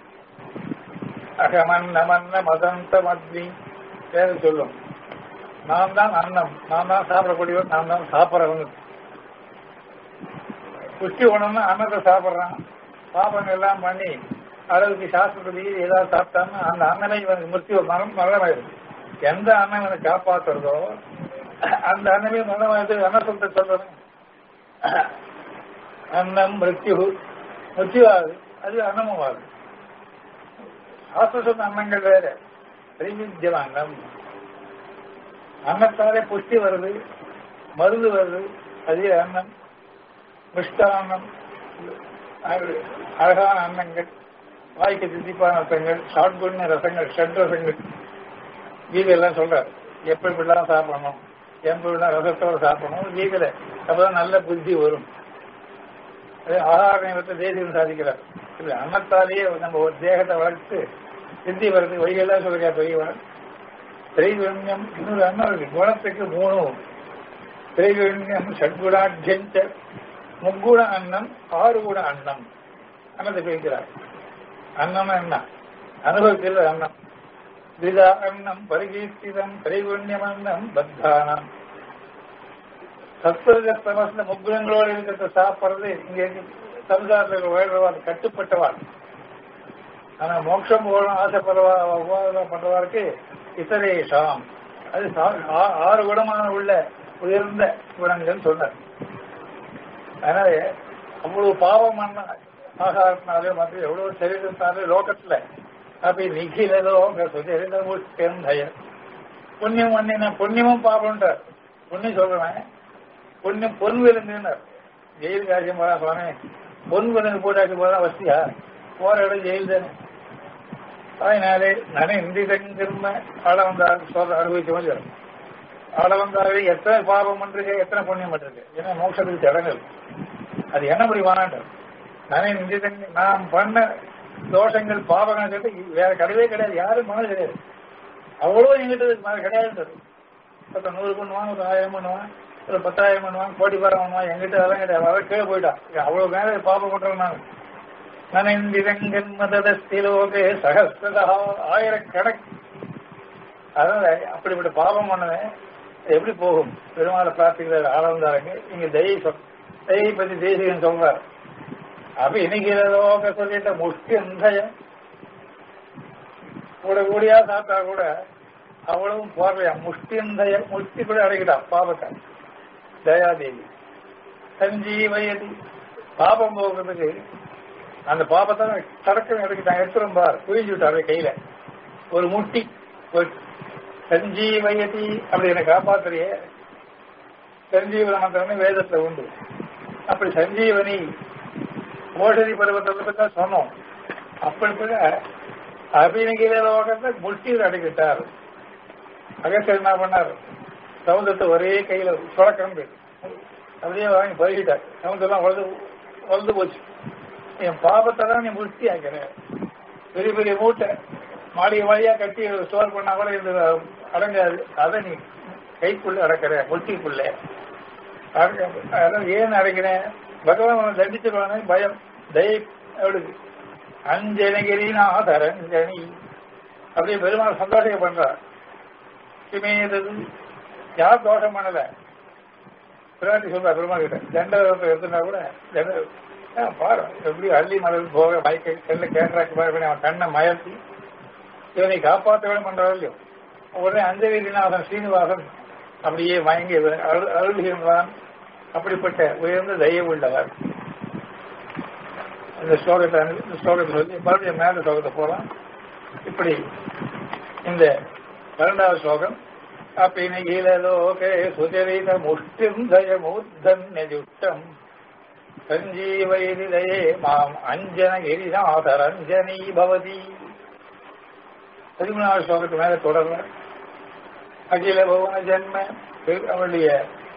அகமன்ன மன்ன மதந்த மத்னி பேரு சொல்லும் நான் தான் அன்னம் நான் தான் சாப்பிடக்கூடியவன் நான் தான் சாப்பிட்றவன் புஷ்டி உணவுன்னு அன்னத்தை சாப்பிட்றான் பாபங்கள் எல்லாம் பண்ணி அளவுக்கு சாஸ்திரப்படி ஏதாவது சாப்பிட்டான்னா அந்த அன்னமே இவனுக்கு மிருத்தியோ மரணம் மரணமாயிடும் எந்த அன்னம் இவனை காப்பாத்துறதோ அந்த அன்னமே மரணமாயிடுது அன்னசத்தை சொல்றது அன்னம் மிருத்யு மிருத்யுவாகுது அது அன்னமும் ஆகுது சாஸ்திர சொன்ன அன்னங்கள் வேற திரைவித்தியம் அன்னம் அன்னத்தாலே புஷ்டி வருது மருந்து வருது அதே அன்னம் மிஷ்டான்னம் அழகான அன்னங்கள் வாய்க்கு தித்திப்பான ரசங்கள் ஷாட்குண்ண ரசங்கள் ஷட் ரசங்கள் கீதையெல்லாம் சொல்றாரு எப்படி இப்படிலாம் சாப்பிடணும் எப்படிலாம் ரசத்தோட சாப்பிடணும் கீதையில அப்பதான் நல்ல புத்தி வரும் அதே ஆகார நேரத்தை தேசியம் சாதிக்கிறார் இல்ல அன்னத்தாலேயே நம்ம ஒரு தேகத்தை வளர்த்து சித்தி வர்றதுக்கு வழியெல்லாம் சொல்லுங்க பெரியவன் திரைவண்யம் இன்னொரு அன்னம் இருக்கு குணத்துக்கு மூணு திரைவண்யம் ஷட்குணாட்சஞ்ச முக்குண அன்னம் ஆறு குண அன்னம் அன்னத்தை பிரிக்கிறார் அன்னம் என்ன அனுபவிக்கிறது அன்னம் திதா அன்னம் பரிகீர்த்திதம் திரைவண்யம் அன்னம் பத்தானம் சத்வரஸ்தமஸ்ல முக்குணங்களோடு இருக்கிறத சாப்பிடுறது இங்க சமுதாயத்தில் வாழ்றவாள் கட்டுப்பட்டவாள் ஆனா மோட்சம் போகணும் ஆசைப்படுறவாருக்கு இத்தரேஷாம் அது ஆறு குணமான உள்ள உயர்ந்த குணங்கள் சொன்னார் அதனால அவ்வளவு பாவம் ஆகாரத்தினாலே மற்ற எவ்வளவு சரீரத்தினாலே லோகத்துல அப்படி நிகிலதோ சுஜரித முஷ்டய புண்ணியம் பண்ணின புண்ணியமும் பாபம்ன்றார் புண்ணியம் சொல்றேன் புண்ணியம் பொன் விலங்குனார் ஜெயில் காரியம் போறா சுவாமி பொன் விலங்கு போட்டாச்சு போறா வசதியா போற இடம் ஜெயில் தானே அதனாலே நானே இந்திதன் திரும்ப ஆள வந்தார் சொல்ற அனுபவிச்ச மாதிரி ஆள வந்தாவே எத்தனை பாபம் பண்றது எத்தனை புண்ணியம் பண்றது ஏன்னா மோட்சத்துக்கு தடங்கள் அது என்ன முடியுமானான்ற நானே இந்திதன் நாம் பண்ண தோஷங்கள் பாபங்கள் சொல்லிட்டு வேற கிடையவே கிடையாது யாரும் மனது கிடையாது அவ்வளவு எங்கிட்ட கிடையாது பத்த நூறு பண்ணுவான் ஒரு ஆயிரம் பண்ணுவான் ஒரு பத்தாயிரம் பண்ணுவான் கோடி பாரம் பண்ணுவான் எங்கிட்ட அதெல்லாம் கிடையாது அவன் கீழே போயிட்டான் அவ்வளவு மேல பாபம் பண்றேன் நான் நனந்திரங்கன் மததஸ்திலோகே சகஸ்ரதா ஆயிரக்கணக்கு அதனால அப்படிப்பட்ட பாபம் பண்ணவன் எப்படி போகும் பெருமாளை பிரார்த்திக்கிற ஆளந்தாருங்க இங்க தயை சொல் தயை பத்தி தேசிகன் சொல்றார் அப்ப இன்னைக்கு லோக சொல்லிட்ட முஷ்டி அந்தயம் கூட கூடியா சாப்பிட்டா கூட அவ்வளவும் போறலையா முஷ்டி அந்தய முஷ்டி கூட அடைக்கிட்டான் பாபத்தை தயாதேவி சஞ்சீவயதி பாபம் போகிறதுக்கு அந்த பாபத்தை கடக்கம் எடுக்கிட்டான் எடுத்துரும் பார் குவிஞ்சு விட்டாரு கையில ஒரு முட்டி ஒரு சஞ்சீவயதி அப்படி என்னை காப்பாத்துறியே சஞ்சீவன மந்திரம்னு வேதத்துல உண்டு அப்படி சஞ்சீவனி ஓஷதி பருவத்தை பத்தி தான் சொன்னோம் அப்படிப்பட்ட அபிநகிர லோகத்தை முட்டியில் அடைக்கிட்டார் அகஸ்டர் என்ன பண்ணார் சமுதிரத்தை ஒரே கையில சுழக்கம் அப்படியே வாங்கி பருகிட்டார் சமுதிரம் வளர்ந்து வளர்ந்து போச்சு என் பாபத்தை தான் நீ முஷ்டி ஆக்கிற பெரிய பெரிய மூட்டை மாளிகை வழியா கட்டி ஸ்டோர் பண்ணா கூட இது அடங்காது அதை நீ கைக்குள்ள அடக்கிற முட்டிக்குள்ள அதான் ஏன் அடைக்கிறேன் பகவான் தண்டிச்சிருவானே பயம் தயை அவளுக்கு அஞ்சனகிரிநாதரஞ்சனி அப்படியே பெருமாள் சந்தோஷம் பண்றார் சிமேதது யார் தோஷம் பண்ணல பிராட்டி சொல்றா பெருமாள் கிட்ட தண்டத்தை எடுத்துனா கூட தண்ட பாரு எப்படி அள்ளி மலர் போக மயக்க கண்ணு கேட்கறாக்கு பாரு அவன் கண்ணை மயர்த்தி இவனை காப்பாற்ற வேணும் பண்றாரு இல்லையோ உடனே அஞ்சகிரிநாதன் ஸ்ரீனிவாசன் அப்படியே மயங்கி அருள்கின்றான் அப்படிப்பட்ட உயர்ந்த தயவு உள்ளவர் இந்த ஸ்லோகத்தை இந்த ஸ்லோகத்தை சொல்லி மறுபடியும் மேல ஸ்லோகத்தை போலாம் இப்படி இந்த பன்னெண்டாவது ஸ்லோகம் அப்பினிகிலோகே சுஜரித முஷ்டிம் தயமுத்தன்யஜுஷ்டம் சஞ்சீவைரிதயே மாம் அஞ்சனகிரிநாதரஞ்சனி பவதி பதிமூணாவது ஸ்லோகத்து மேல தொடர்ல அகில பவன ஜென்ம அவளுடைய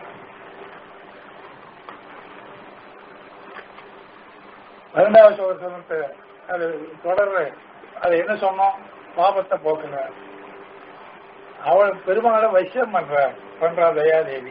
பதினெண்டாவது ஸ்லோகத்தை அது தொடர்ற அது என்ன சொன்னோம் பாபத்தை போக்குற அவள் பெருமாளை வைசியம் பண்ற பண்றா தயாதேவி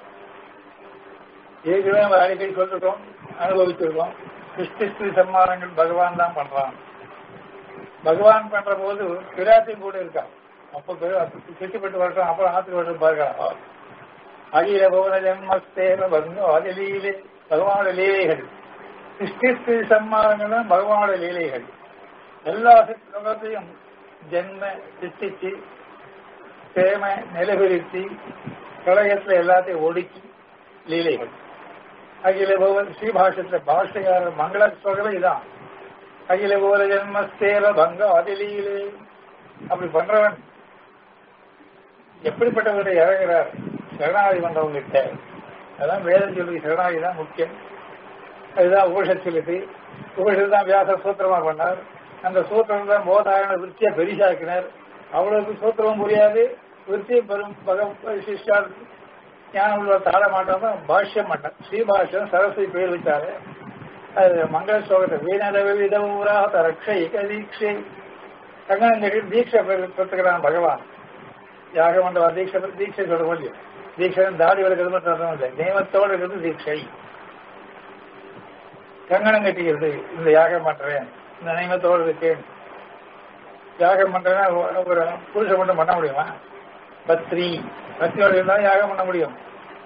ஏற்கனவே நம்ம அடிக்கடி சொல்லிருக்கோம் அனுபவிச்சிருக்கோம் சிருஷ்டி ஸ்ரீ சம்மானங்கள் பகவான் தான் பண்றான் பகவான் பண்ற போது பிராட்டியும் கூட இருக்கா அப்ப சிட்டிப்பட்டு வருஷம் அப்புறம் ஆத்திர வருஷம் பார்க்கலாம் அகில பவன ஜென்மஸ்தேன பங்கோ அதிலீலே பகவானோட லீலைகள் சிருஷ்டி ஸ்ரீ சம்மானங்களும் பகவானோட லீலைகள் எல்லா லோகத்தையும் ஜென்ம சிருஷ்டிச்சு சேம நிலவிருத்தி பிரளயத்துல எல்லாத்தையும் ஒடுக்கி லீலைகள் அகில பவன் ஸ்ரீபாஷத்துல பாஷையாளர் மங்கள சொல்றவே இதான் அகில போல ஜென்மஸ்தேல பங்க அதிலீலே அப்படி பண்றவன் எப்படிப்பட்டவரை இறங்குறார் சரணாகி பண்றவங்க கிட்ட அதான் வேதம் சொல்லி சரணாகி தான் முக்கியம் அதுதான் உபனிஷத் சொல்லுது உபனிஷத் தான் வியாச சூத்திரமா பண்ணார் அந்த சூத்திரம் தான் போதாயன விருத்தியா பெரிசாக்கினார் அவ்வளவுக்கு சூத்திரமும் புரியாது விருத்தியும் பெரும் பக சிஷ்யார் ஞானம் உள்ள தாழ மாட்டோம் பாஷ்யம் மாட்டோம் ஸ்ரீபாஷ்யம் சரஸ்வதி பேர் வச்சாரு அது மங்கள ஸ்லோகத்தை வீணரவி விதவுராத ரக்ஷை தீட்சை கங்கனஞ்செடி தீட்சை பெற்றுக்கிறான் பகவான் யாகமண்டவா தீட்சை தீட்சை சொல்ல முடியும் தீட்சை தாடி வளர்க்கிறது மட்டும் அர்த்தம் இல்லை நியமத்தோடு இருக்கிறது தீட்சை கங்கணம் கட்டிக்கிறது இந்த யாகம் பண்றேன் இந்த நியமத்தோடு இருக்கேன் யாகம் பண்றேன்னா ஒரு புருஷன் மட்டும் பண்ண முடியுமா பத்ரி பத்ரியோட இருந்தாலும் யாகம் பண்ண முடியும்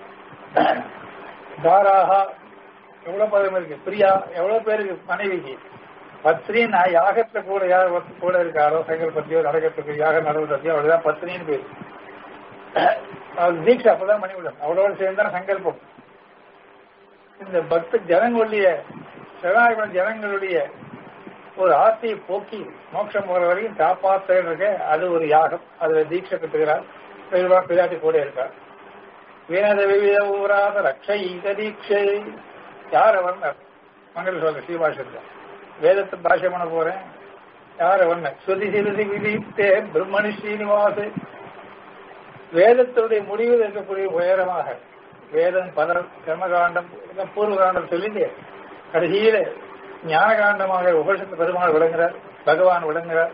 தாராகா எவ்வளவு பதம் இருக்கு பிரியா எவ்வளவு பேருக்கு மனைவிக்கு பத்னி நான் யாகத்துல கூட யார் கூட இருக்காரோ சங்கல்பத்தியோ நடக்கிறதுக்கு யாகம் நடவடிக்கையோ அவ்வளவுதான் பத்னின்னு பேரு அது தீட்சை அப்பதான் பண்ணிவிடும் அவளோட சேர்ந்தான சங்கல்பம் இந்த பக்த ஜனங்களுடைய சரணாகம ஜனங்களுடைய ஒரு ஆசையை போக்கி மோட்சம் போற வரைக்கும் காப்பாற்ற இருக்க அது ஒரு யாகம் அதுல தீட்சை கட்டுகிறார் பெருவா பிள்ளாட்டி கூட இருக்கார் வீணத விவித ஊராத ரக்ஷை தீட்சை யார் வர்ணர் மங்கள சொல்ற ஸ்ரீபாஷத்துல வேதத்தை பாஷை பண்ண போறேன் யார் வர்ணர் சுதி சிறுதி விதித்தே பிரம்மணி ஸ்ரீனிவாசு வேதத்துடைய முடிவில் இருக்கக்கூடிய உயரமாக வேதம் பல கர்மகாண்டம் பூர்வ காண்டம் சொல்லிட்டு கடைசியில ஞான காண்டமாக உபனிஷத்து பெருமாள் விளங்குறார் பகவான் விளங்குறார்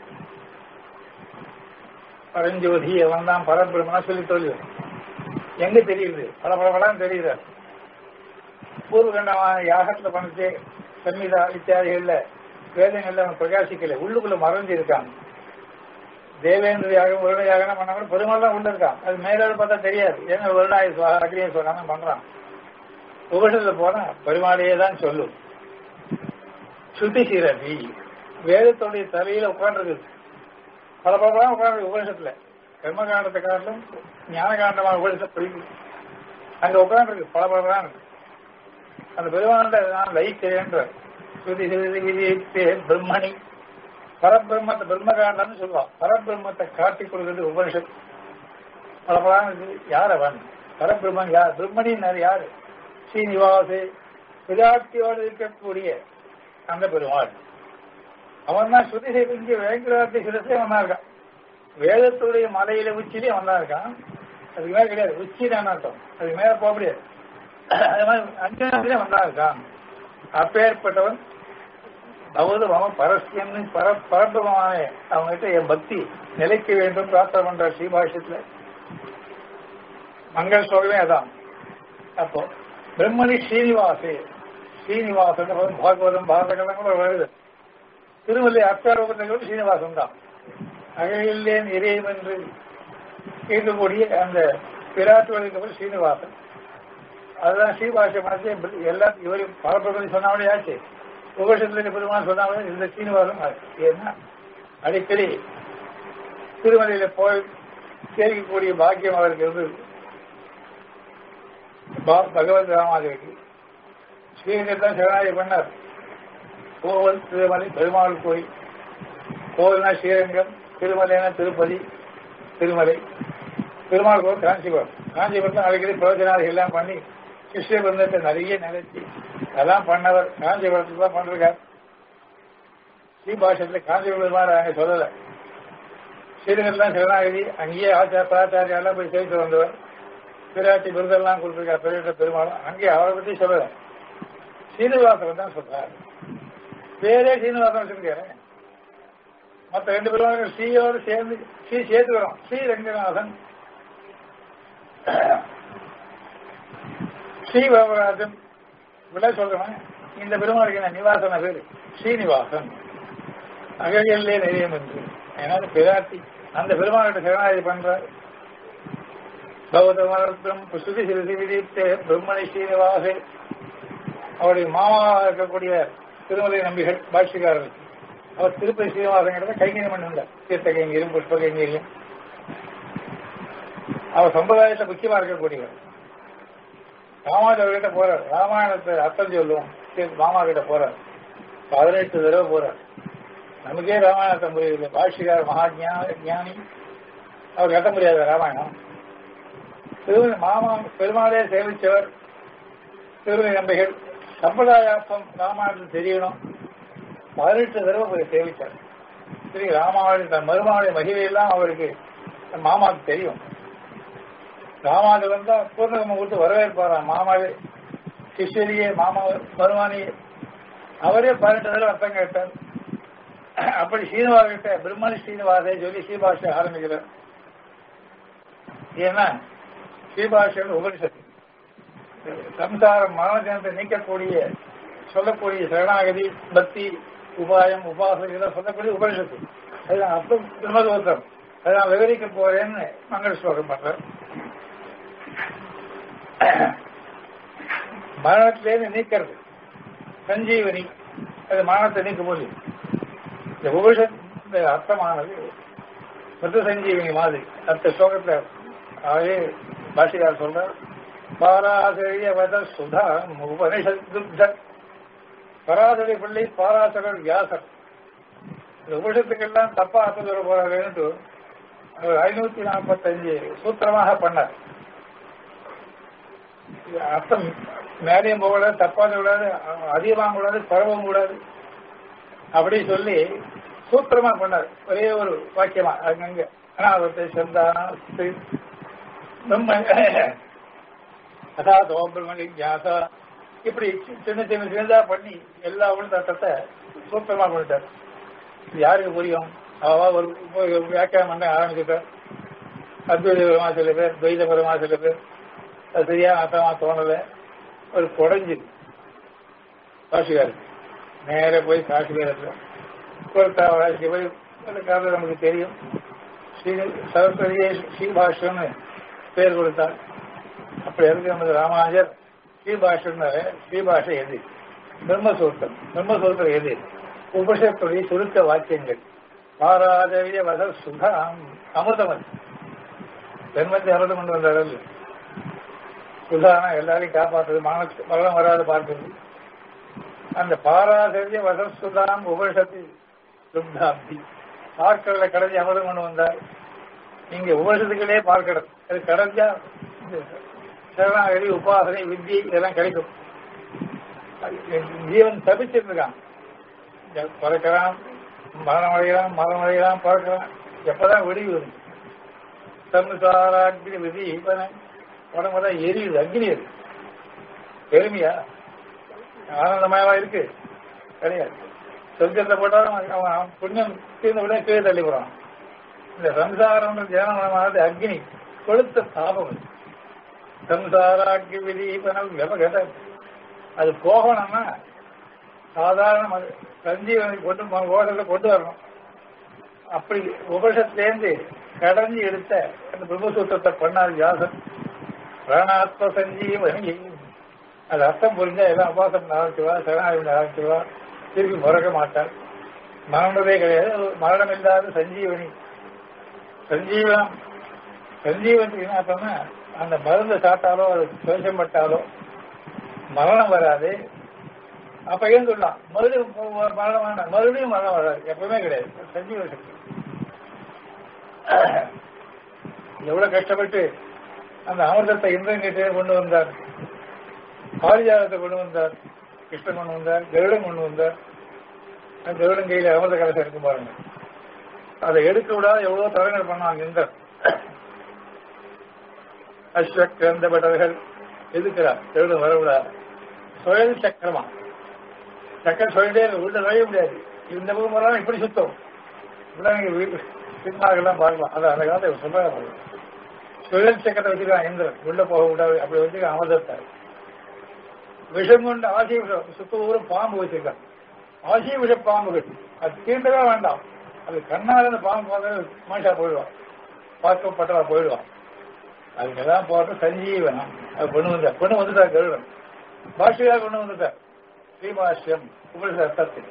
பரஞ்சோதி அவன் தான் பரபிரமனா சொல்லி சொல்லி எங்க தெரியுது பல பல படம் தெரியுறார் பூர்வகண்டமான யாகத்துல பண்ணிச்சு சம்மிதா இத்தியாதிகள்ல வேதங்கள்ல அவன் பிரகாசிக்கல உள்ளுக்குள்ள மறைஞ்சு இருக்கான் தேவேந்திர யாகம் வருட யாகம் பண்ண கூட பெருமாள் தான் உள்ள இருக்கான் அது மேலோடு பார்த்தா தெரியாது ஏன்னா வருடாய அக்னியை சொல்லாம பண்றான் உபசத்துல போனா பெருமாளையே தான் சொல்லும் சுத்தி சீரதி வேதத்துடைய தலையில உட்காந்துருக்கு பல பல படம் உட்காந்து உபனிஷத்துல கர்மகாண்டத்தை காட்டிலும் ஞான காண்டமான உபனிஷத்தை பிடிக்கும் அங்க உட்காந்துருக்கு பல பல படம் அந்த பெருமாண்ட நான் லயிக்கிறேன்ற ஸ்ருதி ஸ்ருதி விதித்தே பிரம்மணி பரபிரம்மத்தை பிரம்மகாண்டம்னு சொல்லுவான் பரபிரம்மத்தை காட்டி கொடுக்கிறது உபனிஷத் பல படம் இருக்கு யார் அவன் பரபிரம்மன் யார் பிரம்மணின்னு யாரு ஸ்ரீனிவாசு விராட்டியோடு இருக்கக்கூடிய அந்த பெருமாள் அவன் தான் சுத்தி செய்து இங்க வேங்கடாத்தி சிரசே வந்தா இருக்கான் வேதத்துடைய மலையில உச்சிலே வந்தா இருக்கான் அதுக்கு மேல கிடையாது உச்சி தான் அர்த்தம் அதுக்கு மேல போக முடியாது அது மாதிரி அஞ்சாவதுல வந்தா இருக்கான் அப்பேற்பட்டவன் அவது அவன் பரஸ்யம்னு பர பரபிரமான அவங்ககிட்ட என் பக்தி நிலைக்க வேண்டும் பிரார்த்தனை பண்ற ஸ்ரீபாஷ்யத்துல மங்கள ஸ்லோகமே அதான் அப்போ பிரம்மணி ஸ்ரீனிவாசே ஸ்ரீனிவாசன் பாகவதம் பாரதகலம் கூட வருது திருமலை அத்தாரோகத்தில் ஸ்ரீனிவாசன் தான் அகையில்லேன் இறையம் என்று கேட்கக்கூடிய அந்த விராட்டு வழிக்கு ஸ்ரீனிவாசன் அதுதான் ஸ்ரீபாஷ மனசே எல்லா இவரையும் பரப்பிரபதி சொன்னாலே ஆச்சு உபசத்துல பெருமாள் சொன்னாலே இந்த ஸ்ரீனிவாசன் ஏன்னா அடிக்கடி திருமலையில போய் சேர்க்கக்கூடிய பாக்கியம் அவருக்கு இருந்தது பகவத் ராமாதேவிக்கு ஸ்ரீரங்கத்தான் சரணாகி பண்ணார் கோவில் திருமலை பெருமாள் கோயில் கோவில்னா ஸ்ரீரங்கம் திருமலைனா திருப்பதி திருமலை பெருமாள் கோவில் காஞ்சிபுரம் காஞ்சிபுரத்தில் அடிக்கடி பிரவச்சனாதிகள் எல்லாம் பண்ணி கிருஷ்ண பந்தத்தை நிறைய நிலைச்சி அதெல்லாம் பண்ணவர் காஞ்சிபுரத்துக்கு தான் பண்றார் ஸ்ரீபாஷத்துல காஞ்சிபுரம் மாதிரி அங்கே சொல்லலை ஸ்ரீரங்கத்தான் சரணாகதி அங்கேயே ஆச்சார பிராச்சாரியாலாம் போய் சேர்த்து வந்தவர் பிராட்டி விருதெல்லாம் கொடுத்துருக்கார் பெரிய பெருமாளும் அங்கே அவரை பத்தி சொல்லல சீனிவாசன் தான் சொல்றாரு பேரே சீனிவாசன் வச்சிருக்காரு மற்ற ரெண்டு பேரும் ஸ்ரீயோடு சேர்ந்து ஸ்ரீ சேர்த்து வரும் ஸ்ரீ ரங்கநாதன் ஸ்ரீவரராஜன் விட சொல்றேன் இந்த பெருமாளுக்கு என்ன நிவாசன பேரு ஸ்ரீனிவாசன் அகழியல்லே நிறையம் என்று ஏன்னா பிராட்டி அந்த பெருமாள்கிட்ட சரணாகி பண்றார் பௌத்தமர்த்தம் சுதி சிறுதி விதித்தே பிரம்மணி ஸ்ரீனிவாசே அவருடைய மாமாவாக இருக்கக்கூடிய திருமலை நம்பிகள் பாட்சிக்காரர் அவர் திருப்பதி ஸ்ரீனிவாசன் கிட்ட கைங்கரியம் பண்ணிருந்தார் தீர்த்த கைங்கரியம் புஷ்ப கைங்கரியம் அவர் சம்பிரதாயத்தை முக்கியமா இருக்கக்கூடியவர் ராமாஜர்கிட்ட போறார் ராமாயணத்தை அர்த்தம் சொல்லுவோம் மாமா கிட்ட போறார் பதினெட்டு தடவை போறார் நமக்கே ராமாயணத்தை புரியுது பாஷிகார் மகா ஞானி அவர் கட்ட முடியாது ராமாயணம் திருமணி மாமா பெருமாளே சேவிச்சவர் திருமணி நம்பிகள் சம்பிரதாயார்த்தம் ராமாயணத்தில் தெரியணும் பதினெட்டு தடவை போய் சேவிச்சார் சரி ராமாவளி தன் மருமாவுடைய மகிமையெல்லாம் அவருக்கு தன் மாமாவுக்கு தெரியும் ராமாவில் வந்தா பூர்ணகம கொடுத்து வரவேற்பாராம் மாமாவே சிஷ்யரியே மாமா மருமானியே அவரே பதினெட்டு தடவை அர்த்தம் கேட்டார் அப்படி ஸ்ரீனிவாசிட்ட பிரம்மணி ஸ்ரீனிவாசை சொல்லி ஸ்ரீபாஷை ஆரம்பிக்கிறார் ஏன்னா ஸ்ரீபாஷன் உபனிஷத்து சம்சாரம் மரணத்தை நீக்கக்கூடிய சொல்லக்கூடிய சரணாகதி பக்தி உபாயம் உபாசம் இதெல்லாம் சொல்லக்கூடிய உபனிஷத்து அதுதான் அர்த்தம் பிரம்மதோத்திரம் அதான் விவரிக்க போறேன்னு மங்கள ஸ்லோகம் பண்ற மரணத்திலேருந்து நீக்கிறது சஞ்சீவனி அது மரணத்தை நீக்கும் போது இந்த உபனிஷத் இந்த அர்த்தமானது மிருத சஞ்சீவனி மாதிரி அடுத்த ஸ்லோகத்துல அதே பாஷிகார் சொல்றார் பாராசரிய வத சுதா உபனிஷத் துக்த பராசரி பிள்ளை பாராசரர் வியாசர் இந்த உபனிஷத்துக்கெல்லாம் தப்பா அர்த்தம் சொல்ல போறாருன்னு அவர் ஐநூத்தி நாற்பத்தஞ்சு சூத்திரமாக பண்ணார் அர்த்தம் மேலேயும் போகக்கூடாது தப்பா கூடாது அதிகமாக கூடாது பரவவும் கூடாது அப்படி சொல்லி சூத்திரமா பண்ணார் ஒரே ஒரு வாக்கியமா அங்கங்க அனாவத்தை சந்தான நம்ம அதா தோம்பிரமணி ஜாசா இப்படி சின்ன சின்ன சின்னதா பண்ணி எல்லா உள்தட்டத்தை சூத்திரமா பண்ணிட்டார் இது யாருக்கு புரியும் அவா ஒரு வியாக்கியானம் பண்ண ஆரம்பிச்சுட்டார் அத்வைதபரமா சில பேர் துவைதபரமா சில பேர் அது சரியா அர்த்தமா தோணல ஒரு குறைஞ்சு காசிகாரு நேர போய் காசிகாரத்துல ஒரு காசி போய் அந்த கதை நமக்கு தெரியும் ஸ்ரீ சரஸ்வதியே ஸ்ரீபாஷ்யம்னு பேர் கொடுத்தார் அப்படி இருக்கு நமது ராமானுஜர் ஸ்ரீபாஷ்யம்னு ஸ்ரீபாஷை எது பிரம்மசூத்திரம் பிரம்மசூத்திரம் எது உபனிஷத்துடைய சுருக்க வாக்கியங்கள் பாராதவிய வத சுதாம் அமிர்தமன் பெண்மத்தி அமிர்தம் கொண்டு வந்தார்கள் சுதானா எல்லாரையும் காப்பாற்றுறது மரண மரணம் வராது பார்க்கிறது அந்த பாராதவிய வத சுதாம் உபனிஷத்து சுப்தாப்தி பார்க்கடலை கடைஞ்சி அமிர்தம் கொண்டு வந்தார் இங்க உபனிஷத்துக்களே பார்க்கிறது அது கடைஞ்சா சரணாகதி உபாசனை வித்தி இதெல்லாம் கிடைக்கும் ஜீவன் தப்பிச்சிட்டு இருக்கான் பிறக்கிறான் மரணம் அடைகிறான் மரணம் அடைகிறான் பிறக்கிறான் எப்பதான் விடிவு வரும் சம்சாராக்னி விதி இப்ப உடம்புதான் எரியுது அக்னி அது பெருமையா ஆனந்தமயமா இருக்கு கிடையாது சொர்க்கத்தை போட்டாலும் அவன் புண்ணியம் தீர்ந்த விட கீழே தள்ளி போறான் இந்த சம்சாரம் ஜனமயமானது அக்னி கொளுத்த தாபம் சம்சாராக்கி விதீபனம் விபகத அது போகணும்னா சாதாரண சஞ்சீவனை கொண்டு கோஷத்தை கொண்டு வரணும் அப்படி உபனிஷத்துலேருந்து கடைஞ்சி எடுத்த அந்த பிரம்மசூத்திரத்தை பண்ணார் வியாசன் பிராணாத்ம சஞ்சீவனி அது அர்த்தம் புரிஞ்சா எல்லாம் உபாசம் ஆரம்பிச்சுவா சரணாகி ஆரம்பிச்சுவா திருப்பி மறக்க மாட்டார் மரணமே கிடையாது மரணம் இல்லாத சஞ்சீவனி சஞ்சீவனம் சஞ்சீவனுக்கு என்ன அர்த்தம்னா அந்த மருந்து சாப்பிட்டாலோ அது சுவேஷம் பட்டாலோ மரணம் வராது அப்ப ஏன் சொல்லலாம் மறுபடியும் மரணம் வேண்டாம் மறுபடியும் மரணம் வராது எப்பவுமே கிடையாது சஞ்சீவ சக்தி எவ்வளவு கஷ்டப்பட்டு அந்த அமிர்தத்தை இந்திரங்கிட்டே கொண்டு வந்தார் பாரிஜாதத்தை கொண்டு வந்தார் கிருஷ்ணன் கொண்டு வந்தார் கருடன் கொண்டு வந்தார் அந்த கருடன் கையில அமிர்த கலசம் இருக்கும் பாருங்க அதை எடுக்க விடாத எவ்வளவு தரங்கள் பண்ணாங்க இந்தர் அஸ்வக்கிரந்தப்பட்டவர்கள் எதுக்கிறார் கருடன் வரவிடாது சுழல் சக்கரமா சக்கரம் சொல்லிட்டே உள்ள நுழைய முடியாது இந்த பக்கம் வரலாம் இப்படி சுத்தம் இப்படிலாம் நீங்க சினிமாக்கெல்லாம் பார்க்கலாம் அது அந்த காலத்தை சொல்றாங்க சுழல் சக்கரத்தை வச்சுக்கலாம் இந்திரன் உள்ள போக கூடாது அப்படி வச்சுக்க அமர்தத்தை விஷம் கொண்டு ஆசி விஷம் சுத்தூரம் பாம்பு வச்சிருக்காங்க ஆசி விஷ பாம்புகள் அது தீண்டவே வேண்டாம் அது கண்ணால அந்த பாம்பு பார்க்க மனுஷா போயிடுவான் பார்க்கப்பட்டவா போயிடுவான் அதுக்கெல்லாம் போட்டு சஞ்சீவனம் அது கொண்டு வந்தார் கொண்டு வந்துட்டார் கருடன் பாஷையாக கொண்டு வந்துட்டார் ஸ்ரீபாஷ்யம் உபரிச அர்த்தத்தில்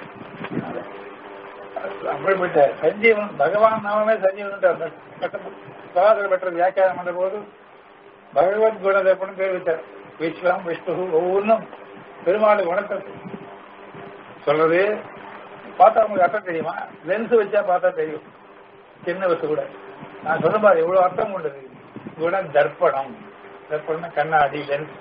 அப்படிப்பட்ட சஞ்சீவன் பகவான் நாமமே சஞ்சீவன் சகாதர பெற்ற வியாக்கியானம் பண்ற போது பகவத் குணதர்ப்பணம் பேர் வச்சார் விஸ்வம் விஷ்ணு ஒவ்வொன்றும் பெருமாள் குணத்தை சொல்றது பார்த்தா உங்களுக்கு அர்த்தம் தெரியுமா லென்ஸ் வச்சா பார்த்தா தெரியும் சின்ன வசு கூட நான் சொன்ன மாதிரி இவ்வளவு அர்த்தம் கொண்டது குண தர்ப்பணம் தர்ப்பணம் கண்ணாடி லென்ஸ்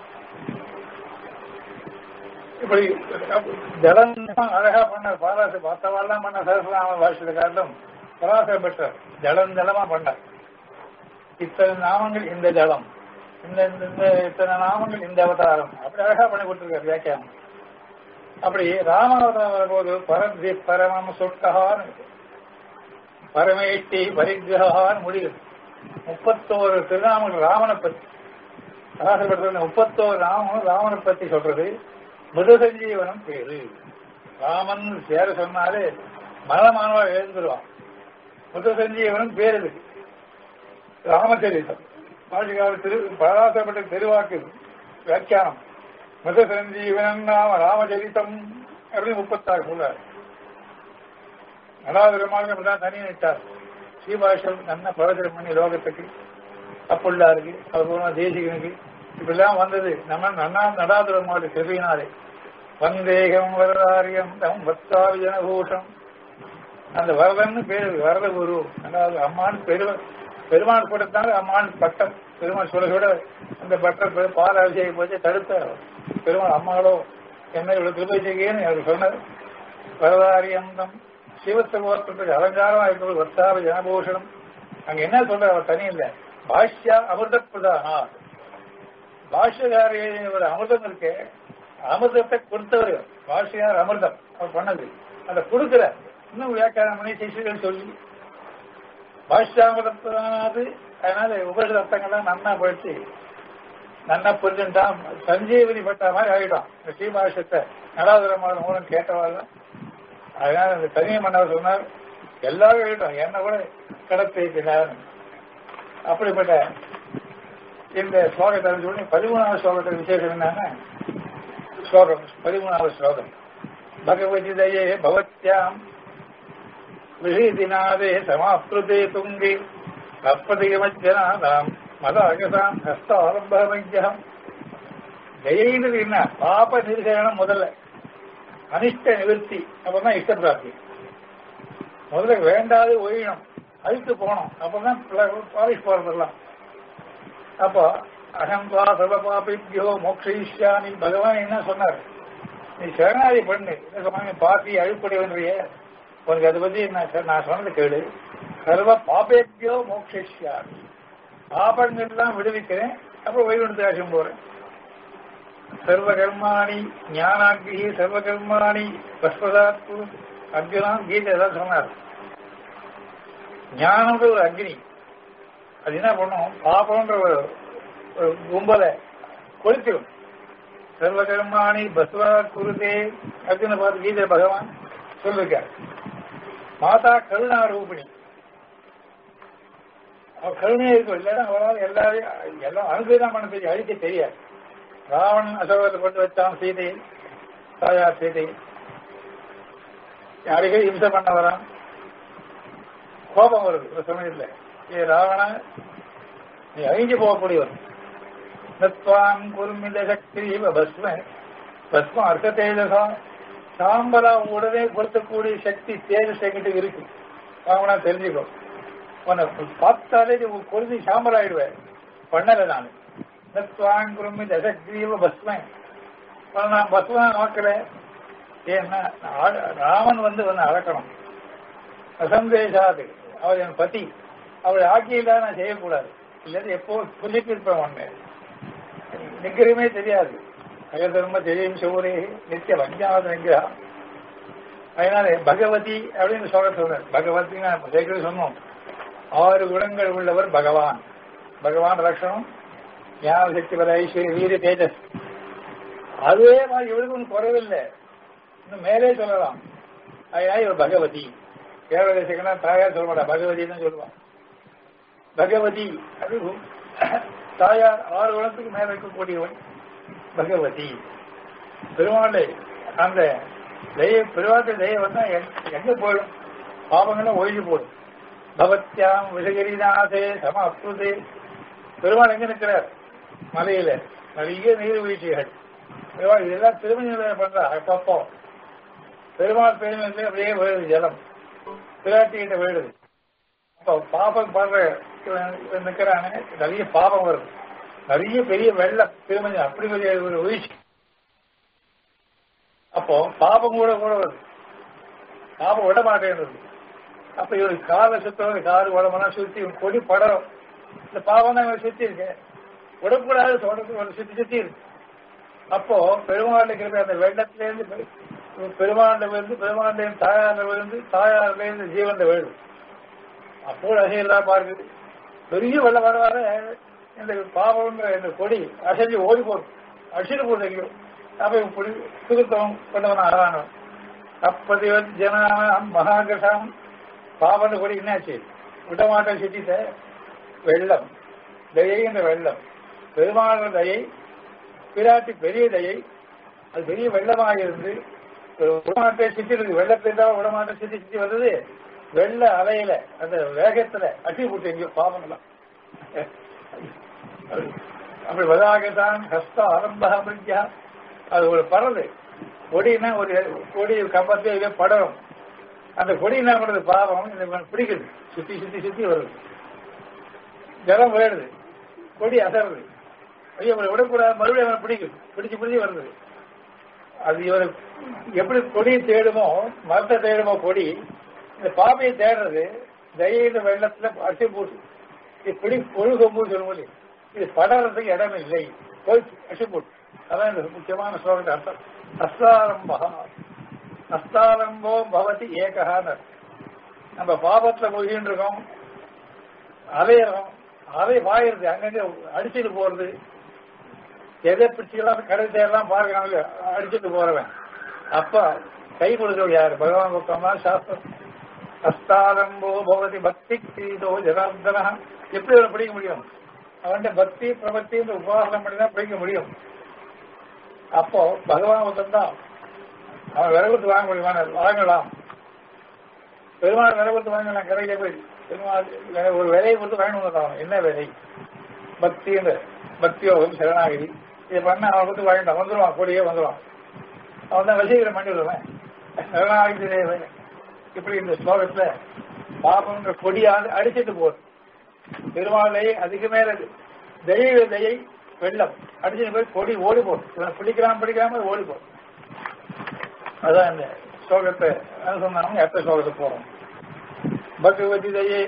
இப்படி ஜலம் அழகா பண்ணார் பாராசு பார்த்தவாள்லாம் பண்ண சரஸ்வராம பாஷத்தை காட்டிலும் பராசம் பெற்றார் ஜலம் ஜலமா பண்ணார் இத்தனை நாமங்கள் இந்த ஜலம் இந்த இந்த இத்தனை நாமங்கள் இந்த அவதாரம் அப்படி அழகா பண்ணி கொடுத்துருக்காரு வியாக்கியானம் அப்படி ராமாவதாரம் வரும்போது பரந்தி பரமம் சுட்டகான் பரமேஷ்டி பரிகிரகான் முடியுது முப்பத்தோரு திருநாமங்கள் ராமனை பத்தி பராசப்பட்ட முப்பத்தோரு நாமங்களும் ராமனை பத்தி சொல்றது மிருதசஞ்சீவனம் பேரு ராமன் சேர சொன்னாலே மரணமானவா எழுந்துருவான் மிருதசஞ்சீவனம் பேர் இருக்கு ராமச்சரிதம் பாஷிகால திரு பராசப்பட்ட திருவாக்கு வியாக்கியானம் மிருதசஞ்சீவனம் நாம ராமச்சரிதம் அப்படின்னு முப்பத்தாறு சொல்றாரு நடாவது பெருமாளுக்கு தான் தனி நிட்டார் ஸ்ரீபாஷம் நல்ல பிரவச்சனம் பண்ணி லோகத்துக்கு அப்புள்ளா இருக்கு அவர் தேசிகனுக்கு இப்படிலாம் வந்தது நம்ம நன்னா நடாதுர மாடு செவியினாலே வந்தேகம் வரதாரியம் தம் பக்தாவி ஜனபூஷம் அந்த வரதன்னு பேரு வரத குரு அதாவது அம்மான் பெரும பெருமாள் கொடுத்தாங்க அம்மான் பட்டம் பெருமாள் சொல்ல சொல்ல அந்த பட்டம் பால அபிஷேகம் போச்சு தடுத்த பெருமாள் அம்மாளோ என்ன இவ்வளவு திருப்பி செய்யன்னு அவர் சொன்னார் வரதாரியம் தம் சிவத்தை கோத்திரத்துக்கு அலங்காரமா இருக்கிறது வர்த்தாவி ஜனபூஷணம் அங்க என்ன சொல்ற அவர் தனி இல்ல பாஷ்யா அமிர்த பிரதானா பாஷ்யகார ஒரு அமிர்தம் இருக்கு அமிர்தத்தை கொடுத்தவர் பாஷ்யார் அமிர்தம் அவர் பண்ணது அதை கொடுக்கிற இன்னும் வியாக்கியானம் பண்ணி சிசுகள் சொல்லி பாஷ்யாமிரத்தானது அதனால உபரிஷ அர்த்தங்கள்லாம் நன்னா போயிடுச்சு நன்னா புரிஞ்சுட்டான் சஞ்சீவனி பட்ட மாதிரி ஆகிடும் இந்த ஸ்ரீபாஷ்யத்தை நடாதுரமான மூலம் கேட்டவாள் அதனால அந்த தனியை மன்னவர் சொன்னார் எல்லாரும் எழுதிட்டோம் என்ன கூட கடத்தினார் அப்படிப்பட்ட இந்த ஸ்லோகத்தை சொல்லி பதிமூணாவது ஸ்லோகத்தில் விசேஷம் என்னன்னா ஸ்லோகம் பதிமூணாவது ஸ்லோகம் பகவதி தயே பவத்யாம் விஷீதிநாதே சமாப்ருதே துங்கி அப்பிரதிகமஜனாதாம் மத அகசாம் ஹஸ்தாரம்பமஜம் ஜெயின்றது என்ன பாப நிர்சரணம் முதல்ல அனிஷ்ட நிவர்த்தி அப்பதான் இஷ்ட பிராப்தி முதல்ல வேண்டாது ஒழியணும் அழுத்து போனோம் அப்பதான் பாலிஷ் போறதெல்லாம் அப்போ அகம்பா சர்வபாபிபியோ மோக்ஷயிஷ்யாமி பகவான் என்ன சொன்னார் நீ சரணாதி பண்ணு என்ன சொன்னாங்க பாப்பி அழுப்படைவன்றிய உனக்கு அதை பத்தி நான் நான் சொன்னது கேளு சர்வ பாபேபியோ மோக்ஷயிஷ்யாமி பாபங்கள்லாம் விடுவிக்கிறேன் அப்புறம் வைகுண்டதாசம் போறேன் சர்வ கர்மாணி ஞானாக்கி சர்வ கர்மாணி பஸ்பதாத்து அர்ஜுனான் கீதை ஏதாவது சொன்னார் ஞானம்ன்ற ஒரு அக்னி அது என்ன பண்ணும் பாபம்ன்ற ஒரு ஒரு கும்பலை கொளுத்திடும் சர்வ கர்மாணி பஸ்வா குருதே அர்ஜுன பார்த்து கீதை பகவான் சொல்லிருக்கார் மாதா கருணா ரூபிணி அவ கருணையே இருக்கும் இல்லைன்னா அவரால் எல்லாரையும் எல்லாம் அனுகிரகம் பண்ண தெரியும் அழிக்க தெரியாது ராவணன் அசோகத்தை கொண்டு வச்சான் சீதை தாயார் சீதை யாரையும் இம்சை பண்ண வரான் கோபம் வருது ஒரு சமயத்துல ஏ ராவண நீ அழிஞ்சு போகக்கூடியவர் நத்வாம் குருமித சக்தி பஸ்ம பஸ்மம் அர்த்த தேஜசா சாம்பலா உடனே கொடுக்கக்கூடிய சக்தி தேஜஸ் என்கிட்ட இருக்கு ராவணா தெரிஞ்சுக்கோ உன்னை பார்த்தாலே நீ கொழுதி சாம்பல் ஆயிடுவேன் பண்ணல நான் நத்வாங் குருமித சக்தி பஸ்ம நான் பஸ்மா நோக்கல ஏன்னா ராமன் வந்து வந்து அழக்கணும் அசந்தேஷாது அவர் என் பதி அவளை ஆக்கியில நான் செய்யக்கூடாது இல்லாட்டி எப்போ சொல்லிட்டு இருப்பேன் ஒண்ணு நிக்கிறமே தெரியாது அகதர்ம தெரியும் சூரே நித்திய வஞ்சாவது நிக்கிறா அதனால பகவதி அப்படின்னு சொல்ல சொல்றேன் பகவதி நான் சேர்க்கிறது சொன்னோம் ஆறு குணங்கள் உள்ளவர் பகவான் பகவான் லட்சணம் ஞான சக்தி பல ஐஸ்வர்ய வீர தேஜஸ் அதுவே மாதிரி இவளுக்கு ஒன்றும் குறைவில்லை இன்னும் மேலே சொல்லலாம் அதனால இவர் பகவதி கேரள தேசக்கனா தாயார் சொல்ல மாட்டா பகவதி தான் சொல்லுவான் பகவதி அது தாயார் ஆறு குணத்துக்கு மேல இருக்கக்கூடியவன் பகவதி பெருமாளை அந்த தெய்வ பெருமாட்ட தெய்வம் வந்தா எங்க- எங்க போயிடும் பாவங்களும் ஒழிஞ்சு போடும் பகவத்யாம் விஷகிரிநாதே சம அப்புதே பெருமாள் எங்க நிற்கிறார் மலையில நிறைய நீர்வீழ்ச்சிகள் பெருமாள் இதெல்லாம் திருமண பண்ற அப்பப்போ பெருமாள் பெருமையில அப்படியே விழுது ஜலம் பிராட்டிகிட்ட விழுது அப்போ பாபம் பண்ற இவன் இவன் நிக்கிறானே நிறைய பாபம் வருது நிறைய பெரிய வெள்ளம் திருமணம் அப்படி பெரிய ஒரு வீழ்ச்சி அப்போ பாபம் கூட கூட வருது பாபம் விட மாட்டேன்றது அப்ப இவருக்கு காலை சுத்தம் காது உடம்பெல்லாம் சுத்தி கொடி படம் இந்த பாவம் தான் இவன் சுத்தி இருக்கு விடக்கூடாது சொல்றது ஒரு சுத்தி சுத்தி இருக்கு அப்போ பெருமாள் இருக்கிற அந்த வெள்ளத்திலேருந்து பெ- பெருமாண்ட விழுந்து பெருமாண்டையும் தாயார்ல விழுந்து தாயார்ல இருந்து ஜீவன்ல விழுது அப்போ அசையெல்லாம் பார்க்குது பெரிய வெள்ளம் வர வர இந்த பாவம்ன்ற இந்த கொடி அசைஞ்சு ஓடி போடும் அடிச்சுட்டு போகுது எங்கேயோ அப்ப இவன் புடி சுருத்தம் கொண்டவன் ஆறானவன் அப்பதி ஜனாம் மகாகிருஷம் பாவன கொடி என்னாச்சு விடமாட்டம் சுத்திட்ட வெள்ளம் தயை என்ற வெள்ளம் பெருமாள் தயை பிராட்டி பெரிய தயை அது பெரிய வெள்ளமாக இருந்து ஒரு விடமாட்டை சுத்தி இருக்கு வெள்ளத்தை தான் விடமாட்டை சுத்தி சுத்தி வந்தது வெள்ள அலையில அந்த வேகத்துல அட்டி போட்டு எங்கேயோ பாவங்களாம் அப்படி வதாகத்தான் ஹஸ்த ஆரம்ப அமிர்ஜா அது ஒரு பறந்து கொடினா ஒரு கொடி கம்பத்திலே படரும் அந்த கொடி என்ன பண்ணுறது பாவம் இந்த இவன் பிடிக்குது சுத்தி சுத்தி சுத்தி வருது ஜலம் வேடுது கொடி அசருது ஐயோ இவரை விடக்கூடாது மறுபடியும் அவனை பிடிக்குது பிடிச்சு பிடிச்சு வருது அது இவர் எப்படி கொடி தேடுமோ மரத்தை தேடுமோ கொடி இந்த பாப்பையை தேடுறது தயிர் வெள்ளத்துல அரிசி போட்டு இது பிடி ஒழுகம்பு சொல்ல முடியும் இது படறதுக்கு இடம் இல்லை போய் அரிசி போட்டு அதான் இந்த முக்கியமான ஸ்லோகத்தை அர்த்தம் அஸ்தாரம்பா அஸ்தாரம்போ பவதி ஏகஹான்னு நம்ம பாபத்துல மூழ்கின்னு இருக்கோம் அலையிறோம் அலை பாயிருது அங்கங்க அடிச்சுட்டு போறது எதை பிடிச்சிக்கலாம் கடை தேர்லாம் பார்க்கறாங்க அடிச்சுட்டு போறவன் அப்ப கை கொடுக்க யாரு பகவான் பக்கமா சாஸ்திரம் அஸ்தாரம்போ பவதி பக்தி கிரீதோ ஜனார்தனா எப்படி அவனை பிடிக்க முடியும் அவன்கிட்ட பக்தி பிரபத்தி உபாசனம் பண்ணி தான் பிடிக்க முடியும் அப்போ பகவான் ஒருத்தன் தான் அவன் விலை கொடுத்து வாங்க முடியுமா வாங்கலாம் பெருமாள் விலை கொடுத்து வாங்கலாம் கடையில போய் பெருமாள் விலை- ஒரு விலையை கொடுத்து வாங்கணும் அவன் என்ன விலை பக்தின்னு பக்தியோகம் சரணாகிரி இதை பண்ண அவன் கொடுத்து வாங்கிட்டான் வந்துருவான் கூடியே வந்துருவான் அவன் தான் வசீகரம் பண்ணி விடுவேன் சரணாகிரி தேவை இப்படி இந்த ஸ்லோகத்துல பாபம்ன்ற கொடியாவது அடிச்சிட்டு போகுது பெருமாளை அதுக்கு மேல தெய்வ தயை வெள்ளம் அடிச்சுட்டு போய் கொடி ஓடி போடும் இவன் பிடிக்கிறான் பிடிக்காம ஓடி போடும் அதான் இந்த ஸ்லோகத்தை சொன்னாங்க அடுத்த ஸ்லோகத்துக்கு போறோம் பகவதி தயே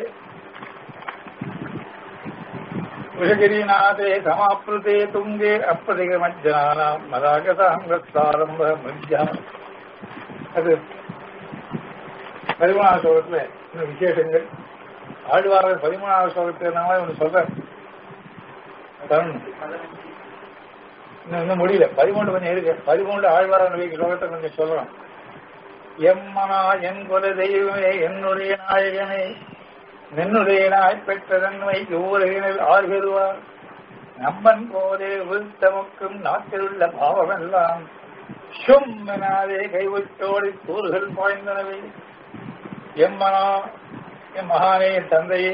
விஷகிரிநாதே சமாப்ருதே துங்கே அப்பிரதிகமஜ்ஜனானாம் மதாகதாம் ரத்தாரம்ப மத்தியம் அது பதிமூணாவது ஸ்லோகத்துல இன்னும் விசேஷங்கள் ஆழ்வாரர் பதிமூணாவது ஸ்லோகத்துல நான் ஒன்று சொல்றேன் தருண் இன்னும் இன்னும் முடியல பதிமூணு கொஞ்சம் இருக்கு பதிமூணு ஆழ்வாரன் ஸ்லோகத்தை கொஞ்சம் சொல்றோம் எம்மனா என் குல தெய்வமே என்னுடைய நாயகனே நின்னுடைய நாய் பெற்ற நன்மை ஒவ்வொருகினில் ஆறுகிறார் நம்மன் போதே உள்தமக்கும் நாட்டிலுள்ள பாவமெல்லாம் சும்மனாதே கைவிட்டோடி தூர்கள் பாய்ந்தனவே எம்மனா என் மகானே என் தந்தையே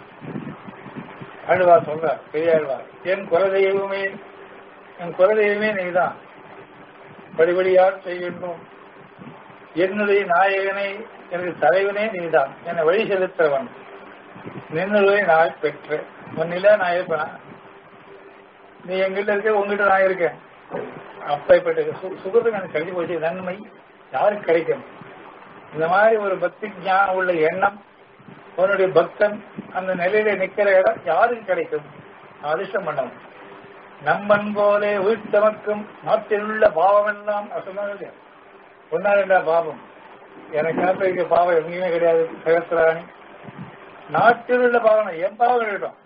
ஆழ்வார் சொல்றார் பெரியாழ்வார் என் குலதெய்வமே என் குலதெய்வமே நீதான் படிபடியார் செய்கின்றோம் என்னுடைய நாயகனை எனக்கு தலைவனே நீதான் என்னை வழி செலுத்தவன் நின்னுடைய நான் பெற்று உன்னில நான் இருப்பேன் நீ எங்கிட்ட இருக்க உங்ககிட்ட நான் இருக்கேன் அப்பேற்பட்ட சு- சுகத்துக்கு எனக்கு கிடைச்சி போச்சு நன்மை யாருக்கு கிடைக்கும் இந்த மாதிரி ஒரு பக்தி ஞானம் உள்ள எண்ணம் உன்னுடைய பக்தன் அந்த நிலையில நிக்கிற இடம் யாருக்கு கிடைக்கும் நான் அதிர்ஷ்டம் பண்ணணும் நம்மன் போலே உயிர்த்தமக்கும் நாட்டிலுள்ள பாவம் எல்லாம் சொன்னாங்க ஒன்னா ரெண்டா பாவம் எனக்கு காப்பிரிக்க பாவம் எங்கேயுமே கிடையாது சகஸ்திராணி நாட்டில் உள்ள பாவனை என் பாவம் இருக்கட்டும்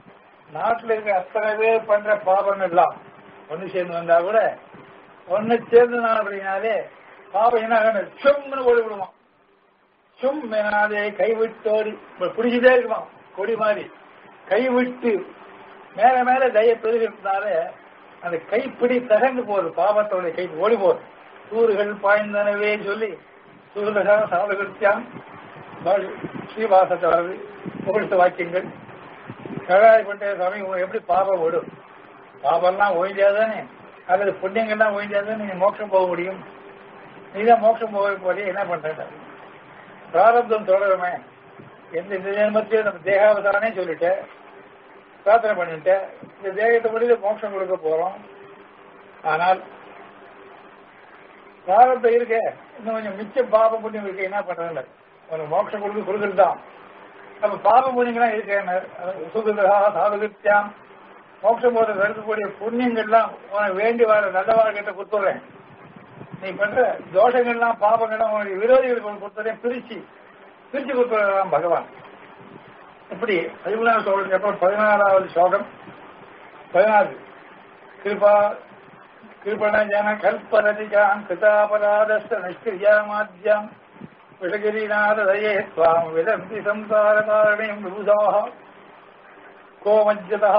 நாட்டில் இருக்க அத்தனை பேர் பண்ற பாபங்கள்லாம் ஒண்ணு சேர்ந்து வந்தா கூட ஒண்ணு சேர்ந்து நான் அப்படின்னாலே பாபம் என்ன ஆகணும் சும்னு ஓடி விடுமா சும் எனாதே கைவிட்டோடி பிடிச்சிட்டே இருக்குமா கொடி மாதிரி கைவிட்டு மேல மேல தய பெருகிறதுனால அந்த கைப்பிடி தகர்ந்து போகுது பாவத்தோட கை ஓடி போகுது தூறுகள் பாய்ந்தனவே சொல்லி சூரகா சாதகிருத்தியாம் ஸ்ரீவாசத்தை வருது புகழ்த்த வாக்கியங்கள் கழாய் பண்டைய சாமி உனக்கு எப்படி பாபம் ஓடும் பாபம்லாம் ஓய்ஞ்சாதானே அல்லது புண்ணியங்கள்லாம் ஓய்ஞ்சாதானே நீ மோட்சம் போக முடியும் நீதான் மோட்சம் போக போதே என்ன பண்ற பிராரப்தம் தொடருமே எந்த இந்த ஜென்மத்தையும் நம்ம தேகாவதானே சொல்லிட்டேன் பிரார்த்தனை பண்ணிட்டேன் இந்த தேகத்தை முடிவு மோட்சம் கொடுக்க போறோம் ஆனால் பிராரப்தம் இருக்க இன்னும் கொஞ்சம் மிச்சம் பாப புண்ணியம் இருக்கு என்ன பண்றது உனக்கு மோட்சம் கொடுக்க கொடுக்குறது தான் அப்ப பாப புண்ணியங்கள்லாம் இருக்கேன் சுகுதா சாதுகிருத்தியாம் மோட்சம் போத இருக்கக்கூடிய புண்ணியங்கள்லாம் உனக்கு வேண்டி வர நல்ல வாழ்க்கையை கொடுத்துட்றேன் நீ பண்ற தோஷங்கள்லாம் பாபங்கள்லாம் உனக்கு விரோதிகளுக்கு ஒன்று கொடுத்துறேன் பிரிச்சு பிரிச்சு கொடுத்துறான் பகவான் இப்படி பதிமூணாவது ஸ்லோகத்துக்கு அப்புறம் பதினாறாவது ஸ்லோகம் பதினாறு கிருபா கிருபண ஜன கல்பரதிகாம் கிருதாபராதஸ்த நிஷ்கிரியாமாத்யாம் விஷகிரிநாத தயே துவாம் விதந்தி சம்சார காரணியம் விபுதாக கோமஜதா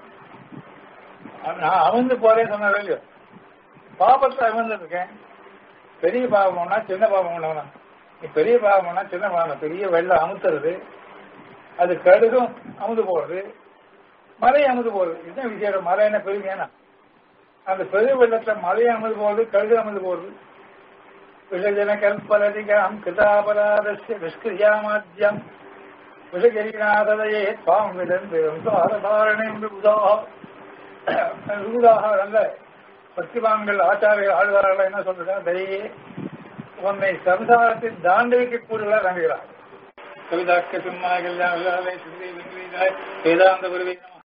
நான் அமர்ந்து போறேன்னு சொன்னார் இல்லையோ பாபத்தில் அமர்ந்து இருக்கேன் பெரிய பாவம்னா சின்ன பாவம் ஒண்ணா நீ பெரிய பாவம்னா சின்ன பாவம் பெரிய வெள்ளம் அமுத்துறது அது கடுகும் அமுது போறது மலை அமுது போறது இதுதான் விசேஷம் மலை என்ன பெருமையானா அந்த பெரிய வெள்ளத்துல மலை அமுது போறது கழுகு அமுது போறது விஷஜன கல்பலதிகம் கிருதாபராதஸ்ய நிஷ்கிரியாமாத்யம் விஷகிரிநாததையே சுவாம் விதந்து சாரதாரணை விபுதாக விபுதாக நல்ல பக்திமான்கள் ஆச்சாரியர்கள் ஆழ்வார்கள் என்ன சொல்றாங்க தயே உன்னை சம்சாரத்தில் தாண்டி வைக்கக்கூடியவர்களாக நம்புகிறார் கவிதாக்க சிம்மா கல்யாண வேதாந்த குருவே